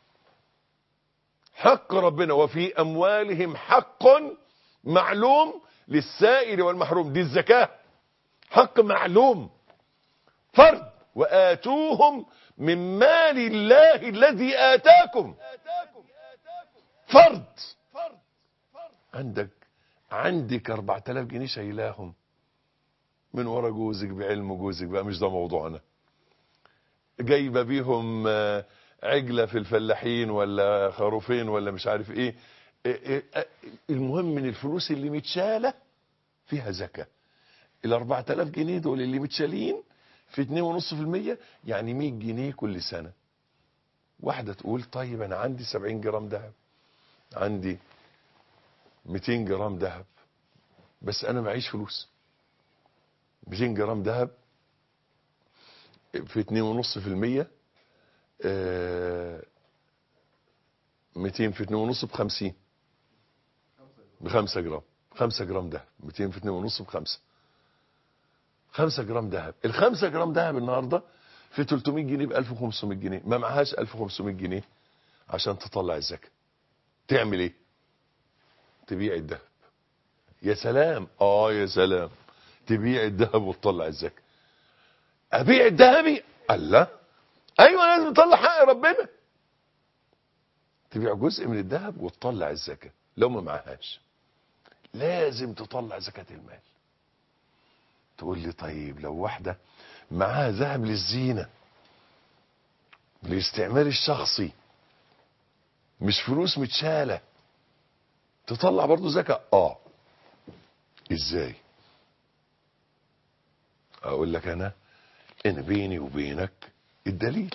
حق ربنا وفي أموالهم حق معلوم للسائل والمحروم دي الزكاة حق معلوم فرض وآتوهم من مال الله الذي آتاكم فرض عندك عندك 4000 جنيه شايلاهم من ورا جوزك بعلم جوزك بقى مش ده موضوعنا جايبه بيهم آه، عجله في الفلاحين ولا خروفين ولا مش عارف ايه إيه- إيه- آه، المهم من الفلوس اللي متشاله فيها زكاه ال 4000 جنيه دول اللي متشالين في 2.5% يعني 100 جنيه كل سنه واحده تقول طيب انا عندي 70 جرام ذهب عندي 200 جرام ذهب بس انا معيش فلوس 200 جرام ذهب في 2.5% آه، 200 في 2.5 ب 50 ب 5 جرام 5 جرام ذهب 200 في 2.5 ب 5 5 جرام ذهب ال 5 جرام ذهب النهارده في 300 جنيه ب 1500 جنيه ما معهاش 1500 جنيه عشان تطلع الزكاه تعمل ايه تبيع الذهب يا سلام اه يا سلام تبيع الذهب وتطلع الزكاه ابيع الذهبي الله ايوه لازم تطلع حق ربنا تبيع جزء من الذهب وتطلع الزكاه لو ما معهاش لازم تطلع زكاه المال تقول لي طيب لو واحده معاها ذهب للزينه للاستعمال الشخصي مش فلوس متشاله تطلع برضو زكاه اه ازاي اقول لك انا ان بيني وبينك الدليل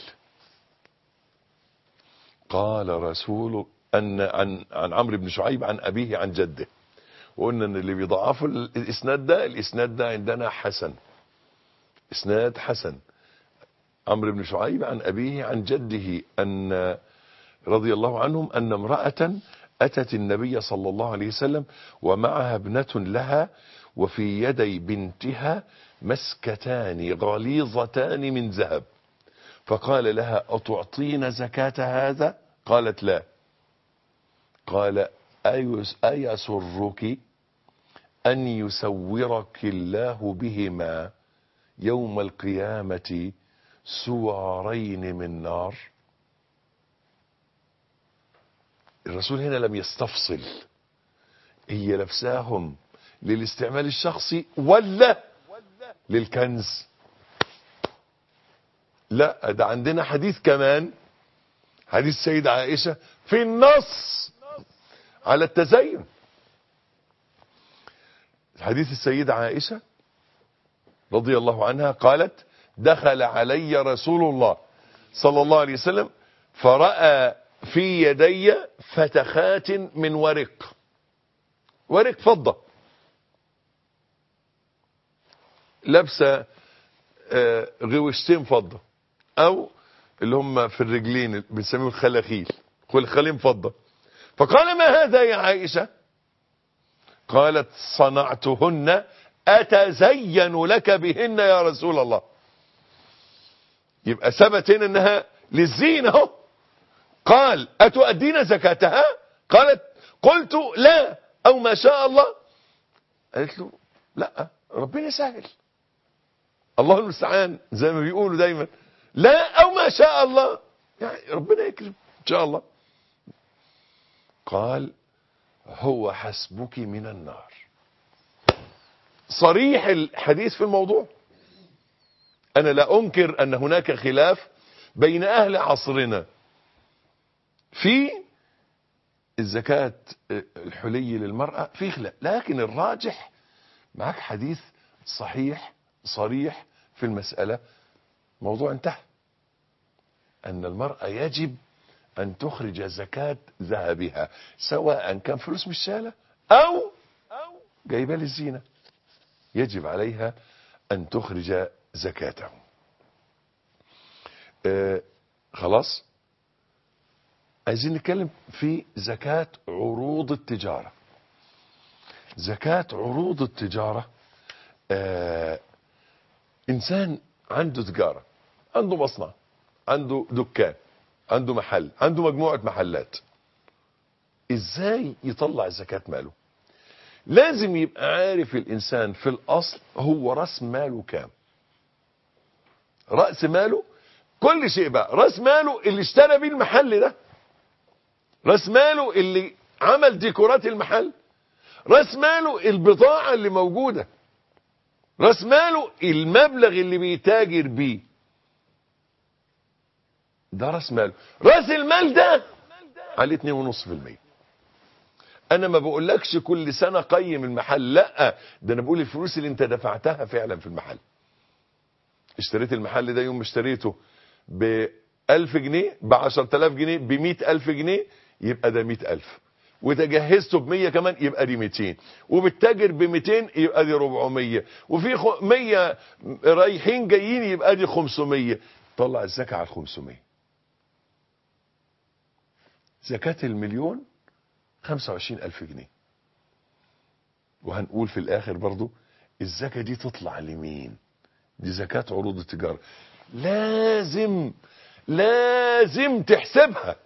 قال رسول ان عن عن عمرو بن شعيب عن ابيه عن جده وقلنا ان اللي بيضعفوا الاسناد ده الاسناد ده عندنا حسن اسناد حسن عمرو بن شعيب عن ابيه عن جده ان رضي الله عنهم ان امراه أتت النبي صلى الله عليه وسلم ومعها ابنة لها وفي يدي بنتها مسكتان غليظتان من ذهب فقال لها أتعطين زكاة هذا قالت لا قال أيس أيسرك أن يسورك الله بهما يوم القيامة سوارين من نار الرسول هنا لم يستفصل هي لبساهم للاستعمال الشخصي ولا للكنز لا ده عندنا حديث كمان حديث سيدة عائشة في النص على التزين حديث السيدة عائشة رضي الله عنها قالت دخل علي رسول الله صلى الله عليه وسلم فرأى في يدي فتخات من ورق ورق فضة لابسة آه، غوشتين فضة او اللي هم في الرجلين بنسميهم الخلاخيل والخليم فضة فقال ما هذا يا عائشة قالت صنعتهن اتزين لك بهن يا رسول الله يبقى ثبت هنا انها للزينة اهو قال اتؤدين زكاتها قالت قلت لا او ما شاء الله قالت له لا ربنا سهل الله المستعان زي ما بيقولوا دايما لا او ما شاء الله يعني ربنا يكرم ان شاء الله قال هو حسبك من النار صريح الحديث في الموضوع انا لا انكر ان هناك خلاف بين اهل عصرنا في الزكاة الحلي للمرأة في خلاف لكن الراجح معك حديث صحيح صريح في المسألة موضوع انتهى أن المرأة يجب أن تخرج زكاة ذهبها سواء كان فلوس مش شالة أو جايبة للزينة يجب عليها أن تخرج زكاته آه خلاص عايزين نتكلم في زكاة عروض التجارة زكاة عروض التجارة آه انسان عنده تجارة عنده مصنع عنده دكان عنده محل عنده مجموعة محلات ازاي يطلع زكاة ماله لازم يبقى عارف الانسان في الاصل هو راس ماله كام رأس ماله كل شيء بقى راس ماله اللي اشترى بيه المحل ده راس ماله اللي عمل ديكورات المحل راس ماله البضاعة اللي موجودة راس ماله المبلغ اللي بيتاجر بيه ده راس ماله راس المال ده عليه 2.5% انا ما بقولكش كل سنة قيم المحل لا ده انا بقول الفلوس اللي انت دفعتها فعلا في المحل اشتريت المحل ده يوم اشتريته ب 1000 جنيه ب 10000 جنيه ب 100000 جنيه يبقى ده 100000 وتجهزته ب 100 كمان يبقى دي 200 وبالتاجر ب 200 يبقى دي 400 وفي خ- 100 رايحين جايين يبقى دي 500 طلع الزكاة على 500 زكاة المليون 25000 جنيه وهنقول في الاخر برضو الزكاة دي تطلع لمين دي زكاة عروض التجارة لازم لازم تحسبها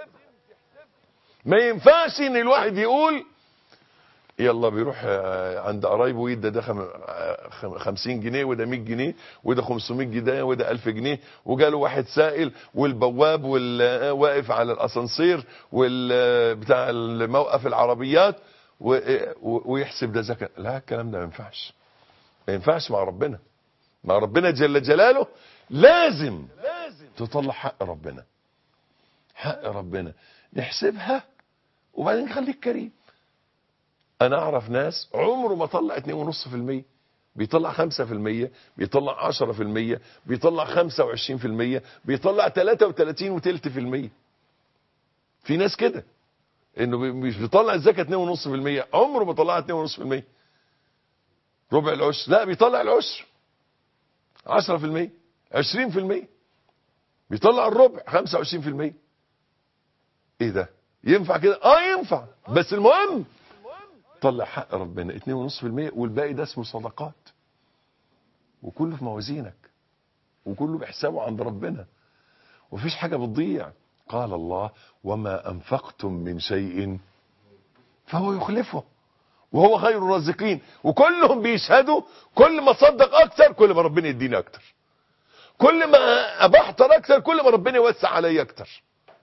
ما ينفعش ان الواحد يقول يلا بيروح آه، عند قرايبه ويدى ده خم- آه، خم- 50 جنيه وده 100 جنيه وده 500 جنيه وده 1000 جنيه وجاله واحد سائل والبواب والواقف على الاسانسير والبتاع الموقف العربيات و- و- ويحسب ده زكاة لا الكلام ده ما ينفعش ما ينفعش مع ربنا مع ربنا جل جلاله لازم تطلع حق ربنا حق ربنا نحسبها وبعدين خليك كريم انا اعرف ناس عمره ما طلع 2.5% بيطلع 5% بيطلع 10% بيطلع 25% بيطلع 33 وتلت في المية في ناس كده انه بي- مش بيطلع الزكاة 2.5% عمره ما طلعها 2.5% ربع العشر لا بيطلع العشر 10% 20% بيطلع الربع 25% ايه ده ينفع كده اه ينفع بس المهم طلع حق ربنا 2.5% والباقي ده اسمه صدقات وكله في موازينك وكله بحسابه عند ربنا ومفيش حاجة بتضيع قال الله وما أنفقتم من شيء فهو يخلفه وهو خير الرازقين وكلهم بيشهدوا كل ما صدق أكتر كل ما ربنا يديني أكتر كل ما أبحتر أكتر كل ما ربنا يوسع علي أكتر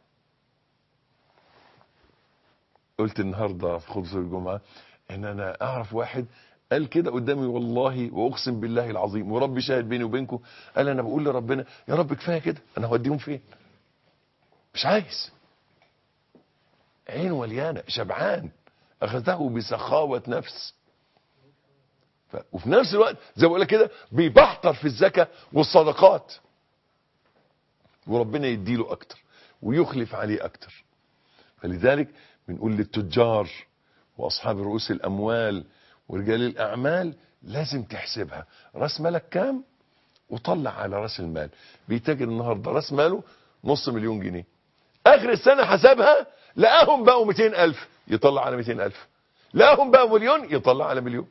قلت النهاردة في خطبة الجمعة ان انا اعرف واحد قال كده قدامي والله واقسم بالله العظيم وربي شاهد بيني وبينكم قال انا بقول لربنا يا رب كفايه كده انا هوديهم فين مش عايز عين وليانه شبعان اخذه بسخاوه نفس ف... وفي نفس الوقت زي ما بقول لك كده بيبحتر في الزكاه والصدقات وربنا يديله اكتر ويخلف عليه اكتر فلذلك بنقول للتجار واصحاب رؤوس الاموال ورجال الاعمال لازم تحسبها راس مالك كام وطلع على راس المال بيتاجر النهارده راس ماله نص مليون جنيه اخر السنه حسبها لقاهم بقوا 200 الف يطلع على 200 الف لقاهم بقوا مليون يطلع على مليون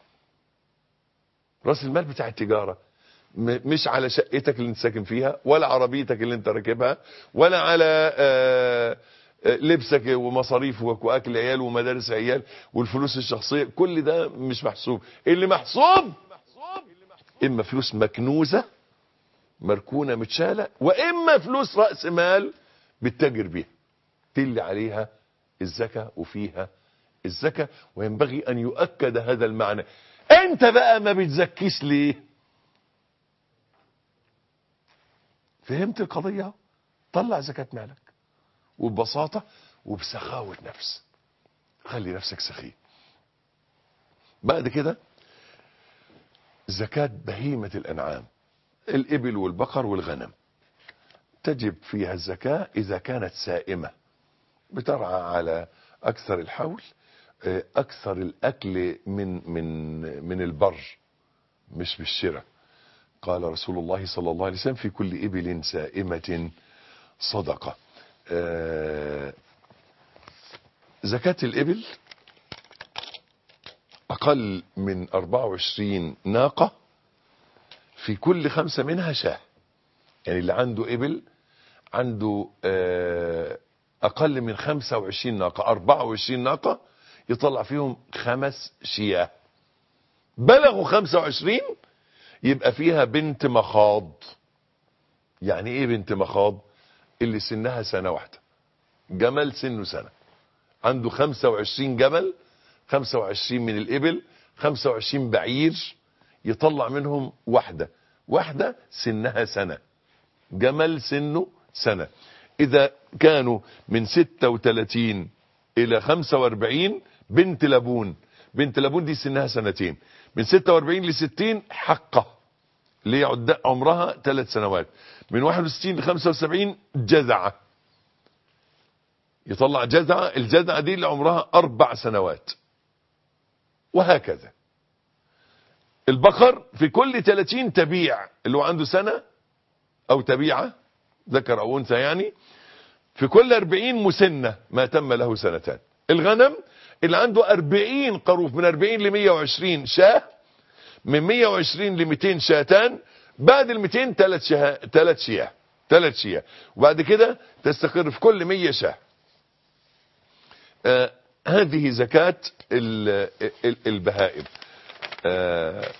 راس المال بتاع التجاره مش على شقتك اللي انت ساكن فيها ولا عربيتك اللي انت راكبها ولا على آآ لبسك ومصاريفك واكل عيال ومدارس عيال والفلوس الشخصيه كل ده مش محسوب اللي محسوب اما فلوس مكنوزه مركونه متشاله واما فلوس راس مال بتتاجر بيها تلي عليها الزكاه وفيها الزكاه وينبغي ان يؤكد هذا المعنى انت بقى ما بتزكيش ليه فهمت القضيه طلع زكاه مالك وببساطة وبسخاوة نفس خلي نفسك سخي بعد كده زكاة بهيمة الأنعام الإبل والبقر والغنم تجب فيها الزكاة إذا كانت سائمة بترعى على أكثر الحول أكثر الأكل من من من البر مش بالشراء قال رسول الله صلى الله عليه وسلم في كل إبل سائمة صدقة آه زكاة الإبل أقل من 24 ناقة في كل خمسة منها شاه يعني اللي عنده إبل عنده آه أقل من 25 ناقة 24 ناقة يطلع فيهم خمس شياه بلغوا 25 يبقى فيها بنت مخاض يعني ايه بنت مخاض اللي سنها سنة واحدة جمل سنه سنة عنده 25 جمل 25 من الإبل 25 بعير يطلع منهم واحدة واحدة سنها سنة جمل سنه سنة إذا كانوا من 36 إلى 45 بنت لبون بنت لبون دي سنها سنتين من 46 ل 60 حقه اللي يعد عمرها ثلاث سنوات من 61 ل 75 جزعة يطلع جزعة الجزعة دي اللي عمرها أربع سنوات وهكذا البقر في كل 30 تبيع اللي هو عنده سنة أو تبيعة ذكر أو أنثى يعني في كل 40 مسنة ما تم له سنتان الغنم اللي عنده 40 قروف من 40 ل 120 شاه من 120 ل 200 شاتان بعد ال 200 ثلاث شها ثلاث شياه ثلاث شياه وبعد كده تستقر في كل 100 شاه آه هذه زكاة ال ال البهائم آه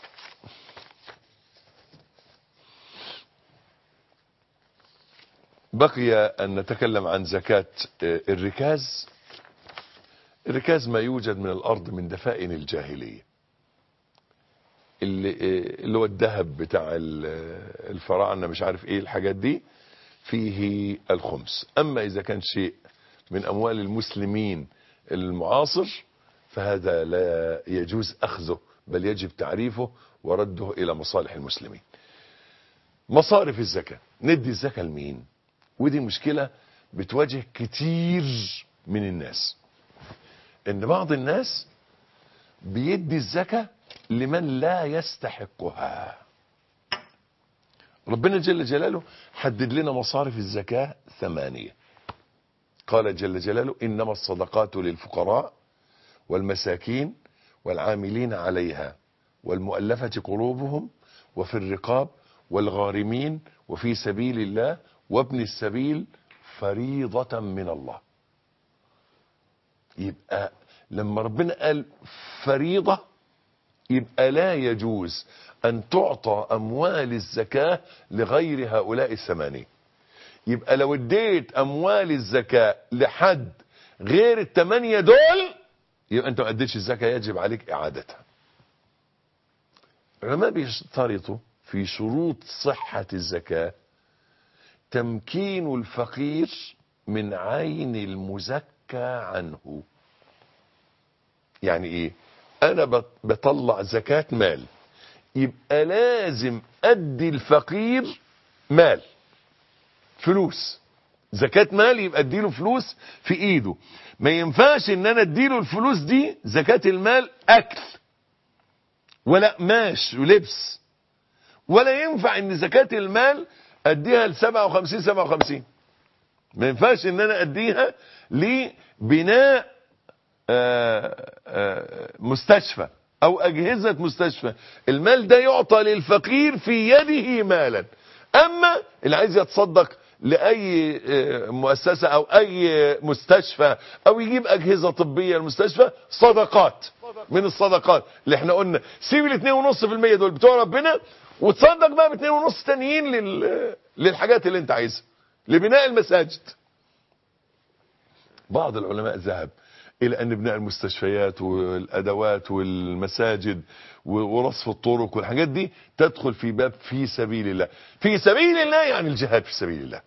بقي أن نتكلم عن زكاة آه الركاز الركاز ما يوجد من الأرض من دفائن الجاهلية اللي, اللي هو الذهب بتاع الفراعنة مش عارف ايه الحاجات دي فيه الخمس اما اذا كان شيء من اموال المسلمين المعاصر فهذا لا يجوز اخذه بل يجب تعريفه ورده الى مصالح المسلمين مصارف الزكاة ندي الزكاة لمين ودي مشكلة بتواجه كتير من الناس ان بعض الناس بيدي الزكاة لمن لا يستحقها ربنا جل جلاله حدد لنا مصارف الزكاة ثمانية قال جل جلاله إنما الصدقات للفقراء والمساكين والعاملين عليها والمؤلفة قلوبهم وفي الرقاب والغارمين وفي سبيل الله وابن السبيل فريضة من الله يبقى لما ربنا قال فريضة يبقى لا يجوز أن تعطى أموال الزكاة لغير هؤلاء الثمانين يبقى لو اديت أموال الزكاة لحد غير الثمانية دول يبقى أنت ما أديتش الزكاة يجب عليك إعادتها العلماء بيشترطوا في شروط صحة الزكاة تمكين الفقير من عين المزكى عنه يعني ايه انا بط- بطلع زكاة مال يبقى لازم ادي الفقير مال فلوس زكاة مال يبقى اديله فلوس في ايده ما ينفعش ان انا اديله الفلوس دي زكاة المال اكل ولا قماش ولبس ولا ينفع ان زكاة المال اديها ل 57 57 ما ينفعش ان انا اديها لبناء آه، آه، مستشفى او اجهزة مستشفى المال ده يعطى للفقير في يده مالا اما اللي عايز يتصدق لاي آه، مؤسسة او اي مستشفى او يجيب اجهزة طبية المستشفى صدقات من الصدقات اللي احنا قلنا سيب الاثنين ونص في المية دول بتوع ربنا وتصدق بقى باثنين ونص تانيين لل... للحاجات اللي انت عايزها لبناء المساجد بعض العلماء ذهب الى ان بناء المستشفيات والادوات والمساجد و- ورصف الطرق والحاجات دي تدخل في باب في سبيل الله في سبيل الله يعني الجهاد في سبيل الله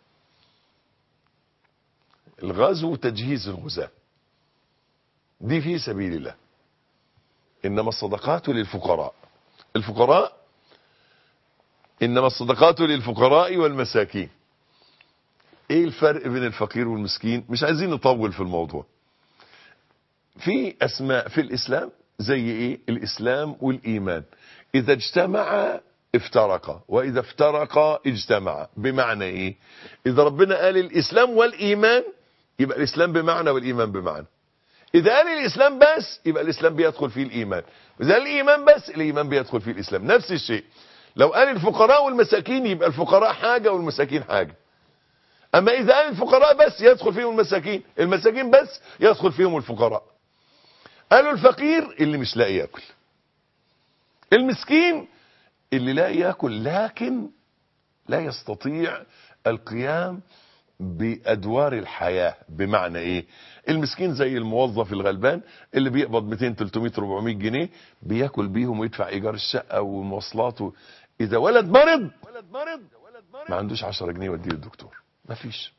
الغزو تجهيز الغزاة دي في سبيل الله انما الصدقات للفقراء الفقراء انما الصدقات للفقراء والمساكين ايه الفرق بين الفقير والمسكين مش عايزين نطول في الموضوع في اسماء في الاسلام زي ايه الاسلام والايمان اذا اجتمع افترقا واذا افترقا اجتمعا بمعنى ايه اذا ربنا قال الاسلام والايمان يبقى الاسلام بمعنى والايمان بمعنى اذا قال الاسلام بس يبقى الاسلام بيدخل فيه الايمان واذا قال الايمان بس الايمان بيدخل فيه الاسلام نفس الشيء لو قال الفقراء والمساكين يبقى الفقراء حاجة والمساكين حاجة اما اذا قال الفقراء بس يدخل فيهم المساكين المساكين بس يدخل فيهم الفقراء قالوا الفقير اللي مش لاقي ياكل المسكين اللي لا ياكل لكن لا يستطيع القيام بادوار الحياه بمعنى ايه المسكين زي الموظف الغلبان اللي بيقبض 200 300 400 جنيه بياكل بيهم ويدفع ايجار الشقه والمواصلات و... اذا ولد مرض ولد مرض ما عندوش 10 جنيه يوديه للدكتور ما فيش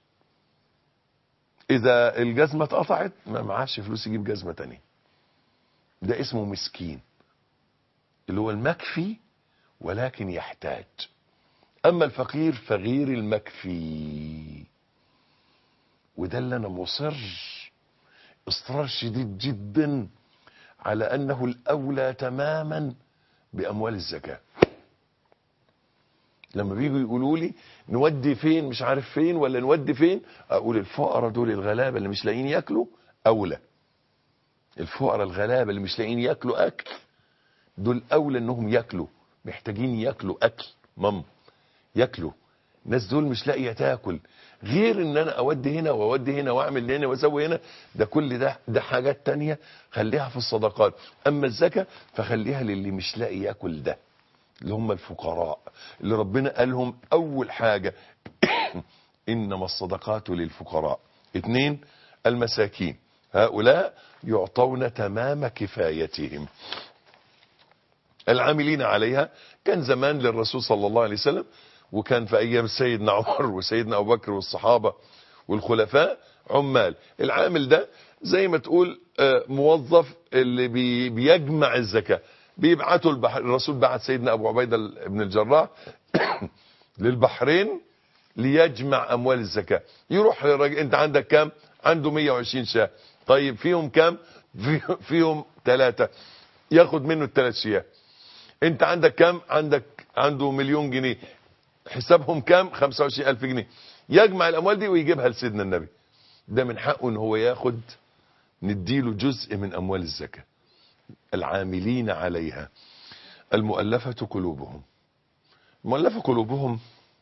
اذا الجزمه اتقطعت ما معاش فلوس يجيب جزمه تانية ده اسمه مسكين اللي هو المكفي ولكن يحتاج اما الفقير فغير المكفي وده اللي انا مصر اصرار شديد جدا على انه الاولى تماما باموال الزكاه لما بيجوا يقولوا لي نودي فين مش عارف فين ولا نودي فين اقول الفقراء دول الغلابه اللي مش لاقيين ياكلوا اولى الفقراء الغلابه اللي مش لاقيين ياكلوا اكل دول اولى انهم ياكلوا محتاجين ياكلوا اكل مام ياكلوا الناس دول مش لاقيه تاكل غير ان انا اودي هنا واودي هنا واعمل هنا واسوي هنا ده كل ده ده حاجات تانية خليها في الصدقات اما الزكاه فخليها للي مش لاقي ياكل ده اللي هم الفقراء اللي ربنا قالهم اول حاجه انما الصدقات للفقراء اثنين المساكين هؤلاء يعطون تمام كفايتهم العاملين عليها كان زمان للرسول صلى الله عليه وسلم وكان في ايام سيدنا عمر وسيدنا ابو بكر والصحابه والخلفاء عمال العامل ده زي ما تقول آه، موظف اللي بي بيجمع الزكاه بيبعتوا البحر الرسول بعت سيدنا ابو عبيده بن الجراح للبحرين ليجمع اموال الزكاه يروح للراجل انت عندك كام عنده 120 شاه طيب فيهم كام في فيهم ثلاثه ياخد منه الثلاث شياه انت عندك كام عندك عنده مليون جنيه حسابهم كام 25000 جنيه يجمع الاموال دي ويجيبها لسيدنا النبي ده من حقه ان هو ياخد نديله جزء من اموال الزكاة العاملين عليها المؤلفة قلوبهم مؤلفة قلوبهم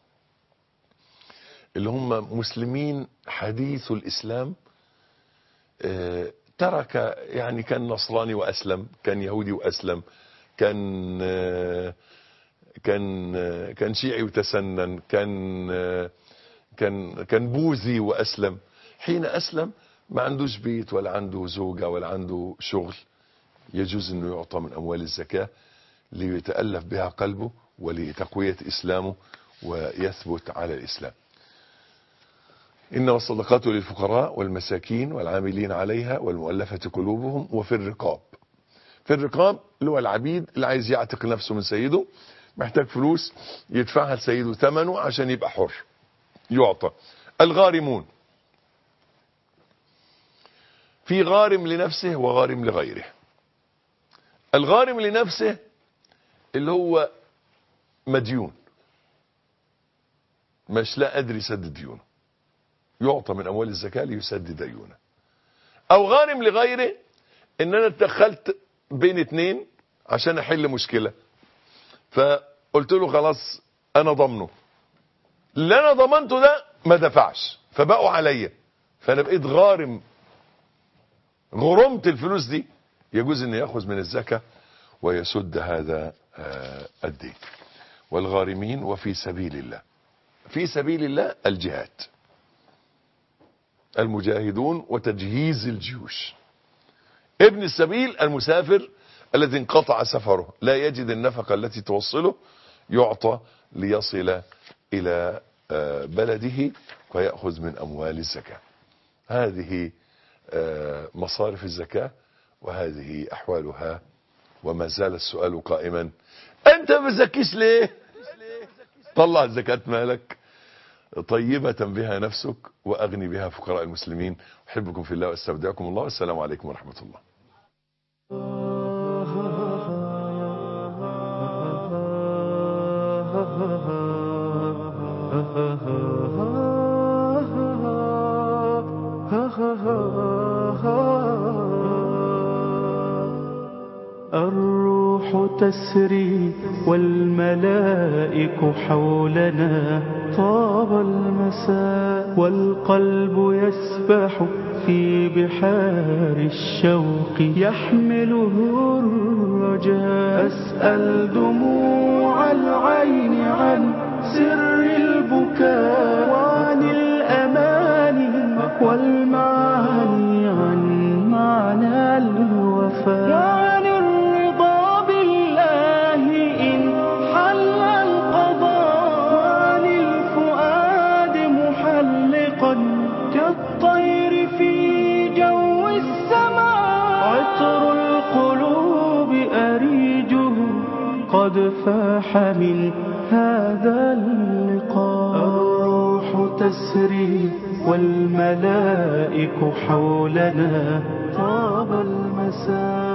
اللي هم مسلمين حديث الإسلام آه، ترك يعني كان نصراني وأسلم كان يهودي وأسلم كان آه، كان آه، كان شيعي وتسنن كان آه، كان كان بوذي وأسلم حين أسلم ما عندوش بيت ولا عنده زوجة ولا عنده شغل يجوز أنه يعطى من أموال الزكاة ليتألف بها قلبه ولتقوية إسلامه ويثبت على الإسلام إنما الصدقات للفقراء والمساكين والعاملين عليها والمؤلفة قلوبهم وفي الرقاب في الرقاب اللي هو العبيد اللي عايز يعتق نفسه من سيده محتاج فلوس يدفعها لسيده ثمنه عشان يبقى حر يعطى الغارمون في غارم لنفسه وغارم لغيره الغارم لنفسه اللي هو مديون مش لا قادر يسدد ديونه يعطى من اموال الزكاه ليسدد ديونه او غارم لغيره ان انا اتدخلت بين اتنين عشان احل مشكله فقلت له خلاص انا ضامنه اللي انا ضمنته ده ما دفعش فبقوا عليا فانا بقيت غارم غرمت الفلوس دي يجوز ان ياخذ من الزكاه ويسد هذا آه، الدين والغارمين وفي سبيل الله في سبيل الله الجهاد المجاهدون وتجهيز الجيوش ابن السبيل المسافر الذي انقطع سفره لا يجد النفقة التي توصله يعطى ليصل إلى آه، بلده ويأخذ من أموال الزكاة هذه آه، مصارف الزكاة وهذه أحوالها وما زال السؤال قائما أنت ما بتزكيش ليه طلع زكاة مالك طيبة بها نفسك وأغني بها فقراء المسلمين أحبكم في الله واستودعكم الله والسلام عليكم ورحمة الله الروح تسري والملائك حولنا طاب المساء والقلب يسبح في بحار الشوق يحمله الرجاء أسأل دموع العين عن سر البكاء وعن الأماني والمعاني عن معنى الوفاء وعن الرضا بالله إن حل القضاء وعن الفؤاد محلقا كالطير في جو السماء عطر القلوب أريجه قد فاح من هذا اللقاء الروح تسري والملائك حولنا طاب المساء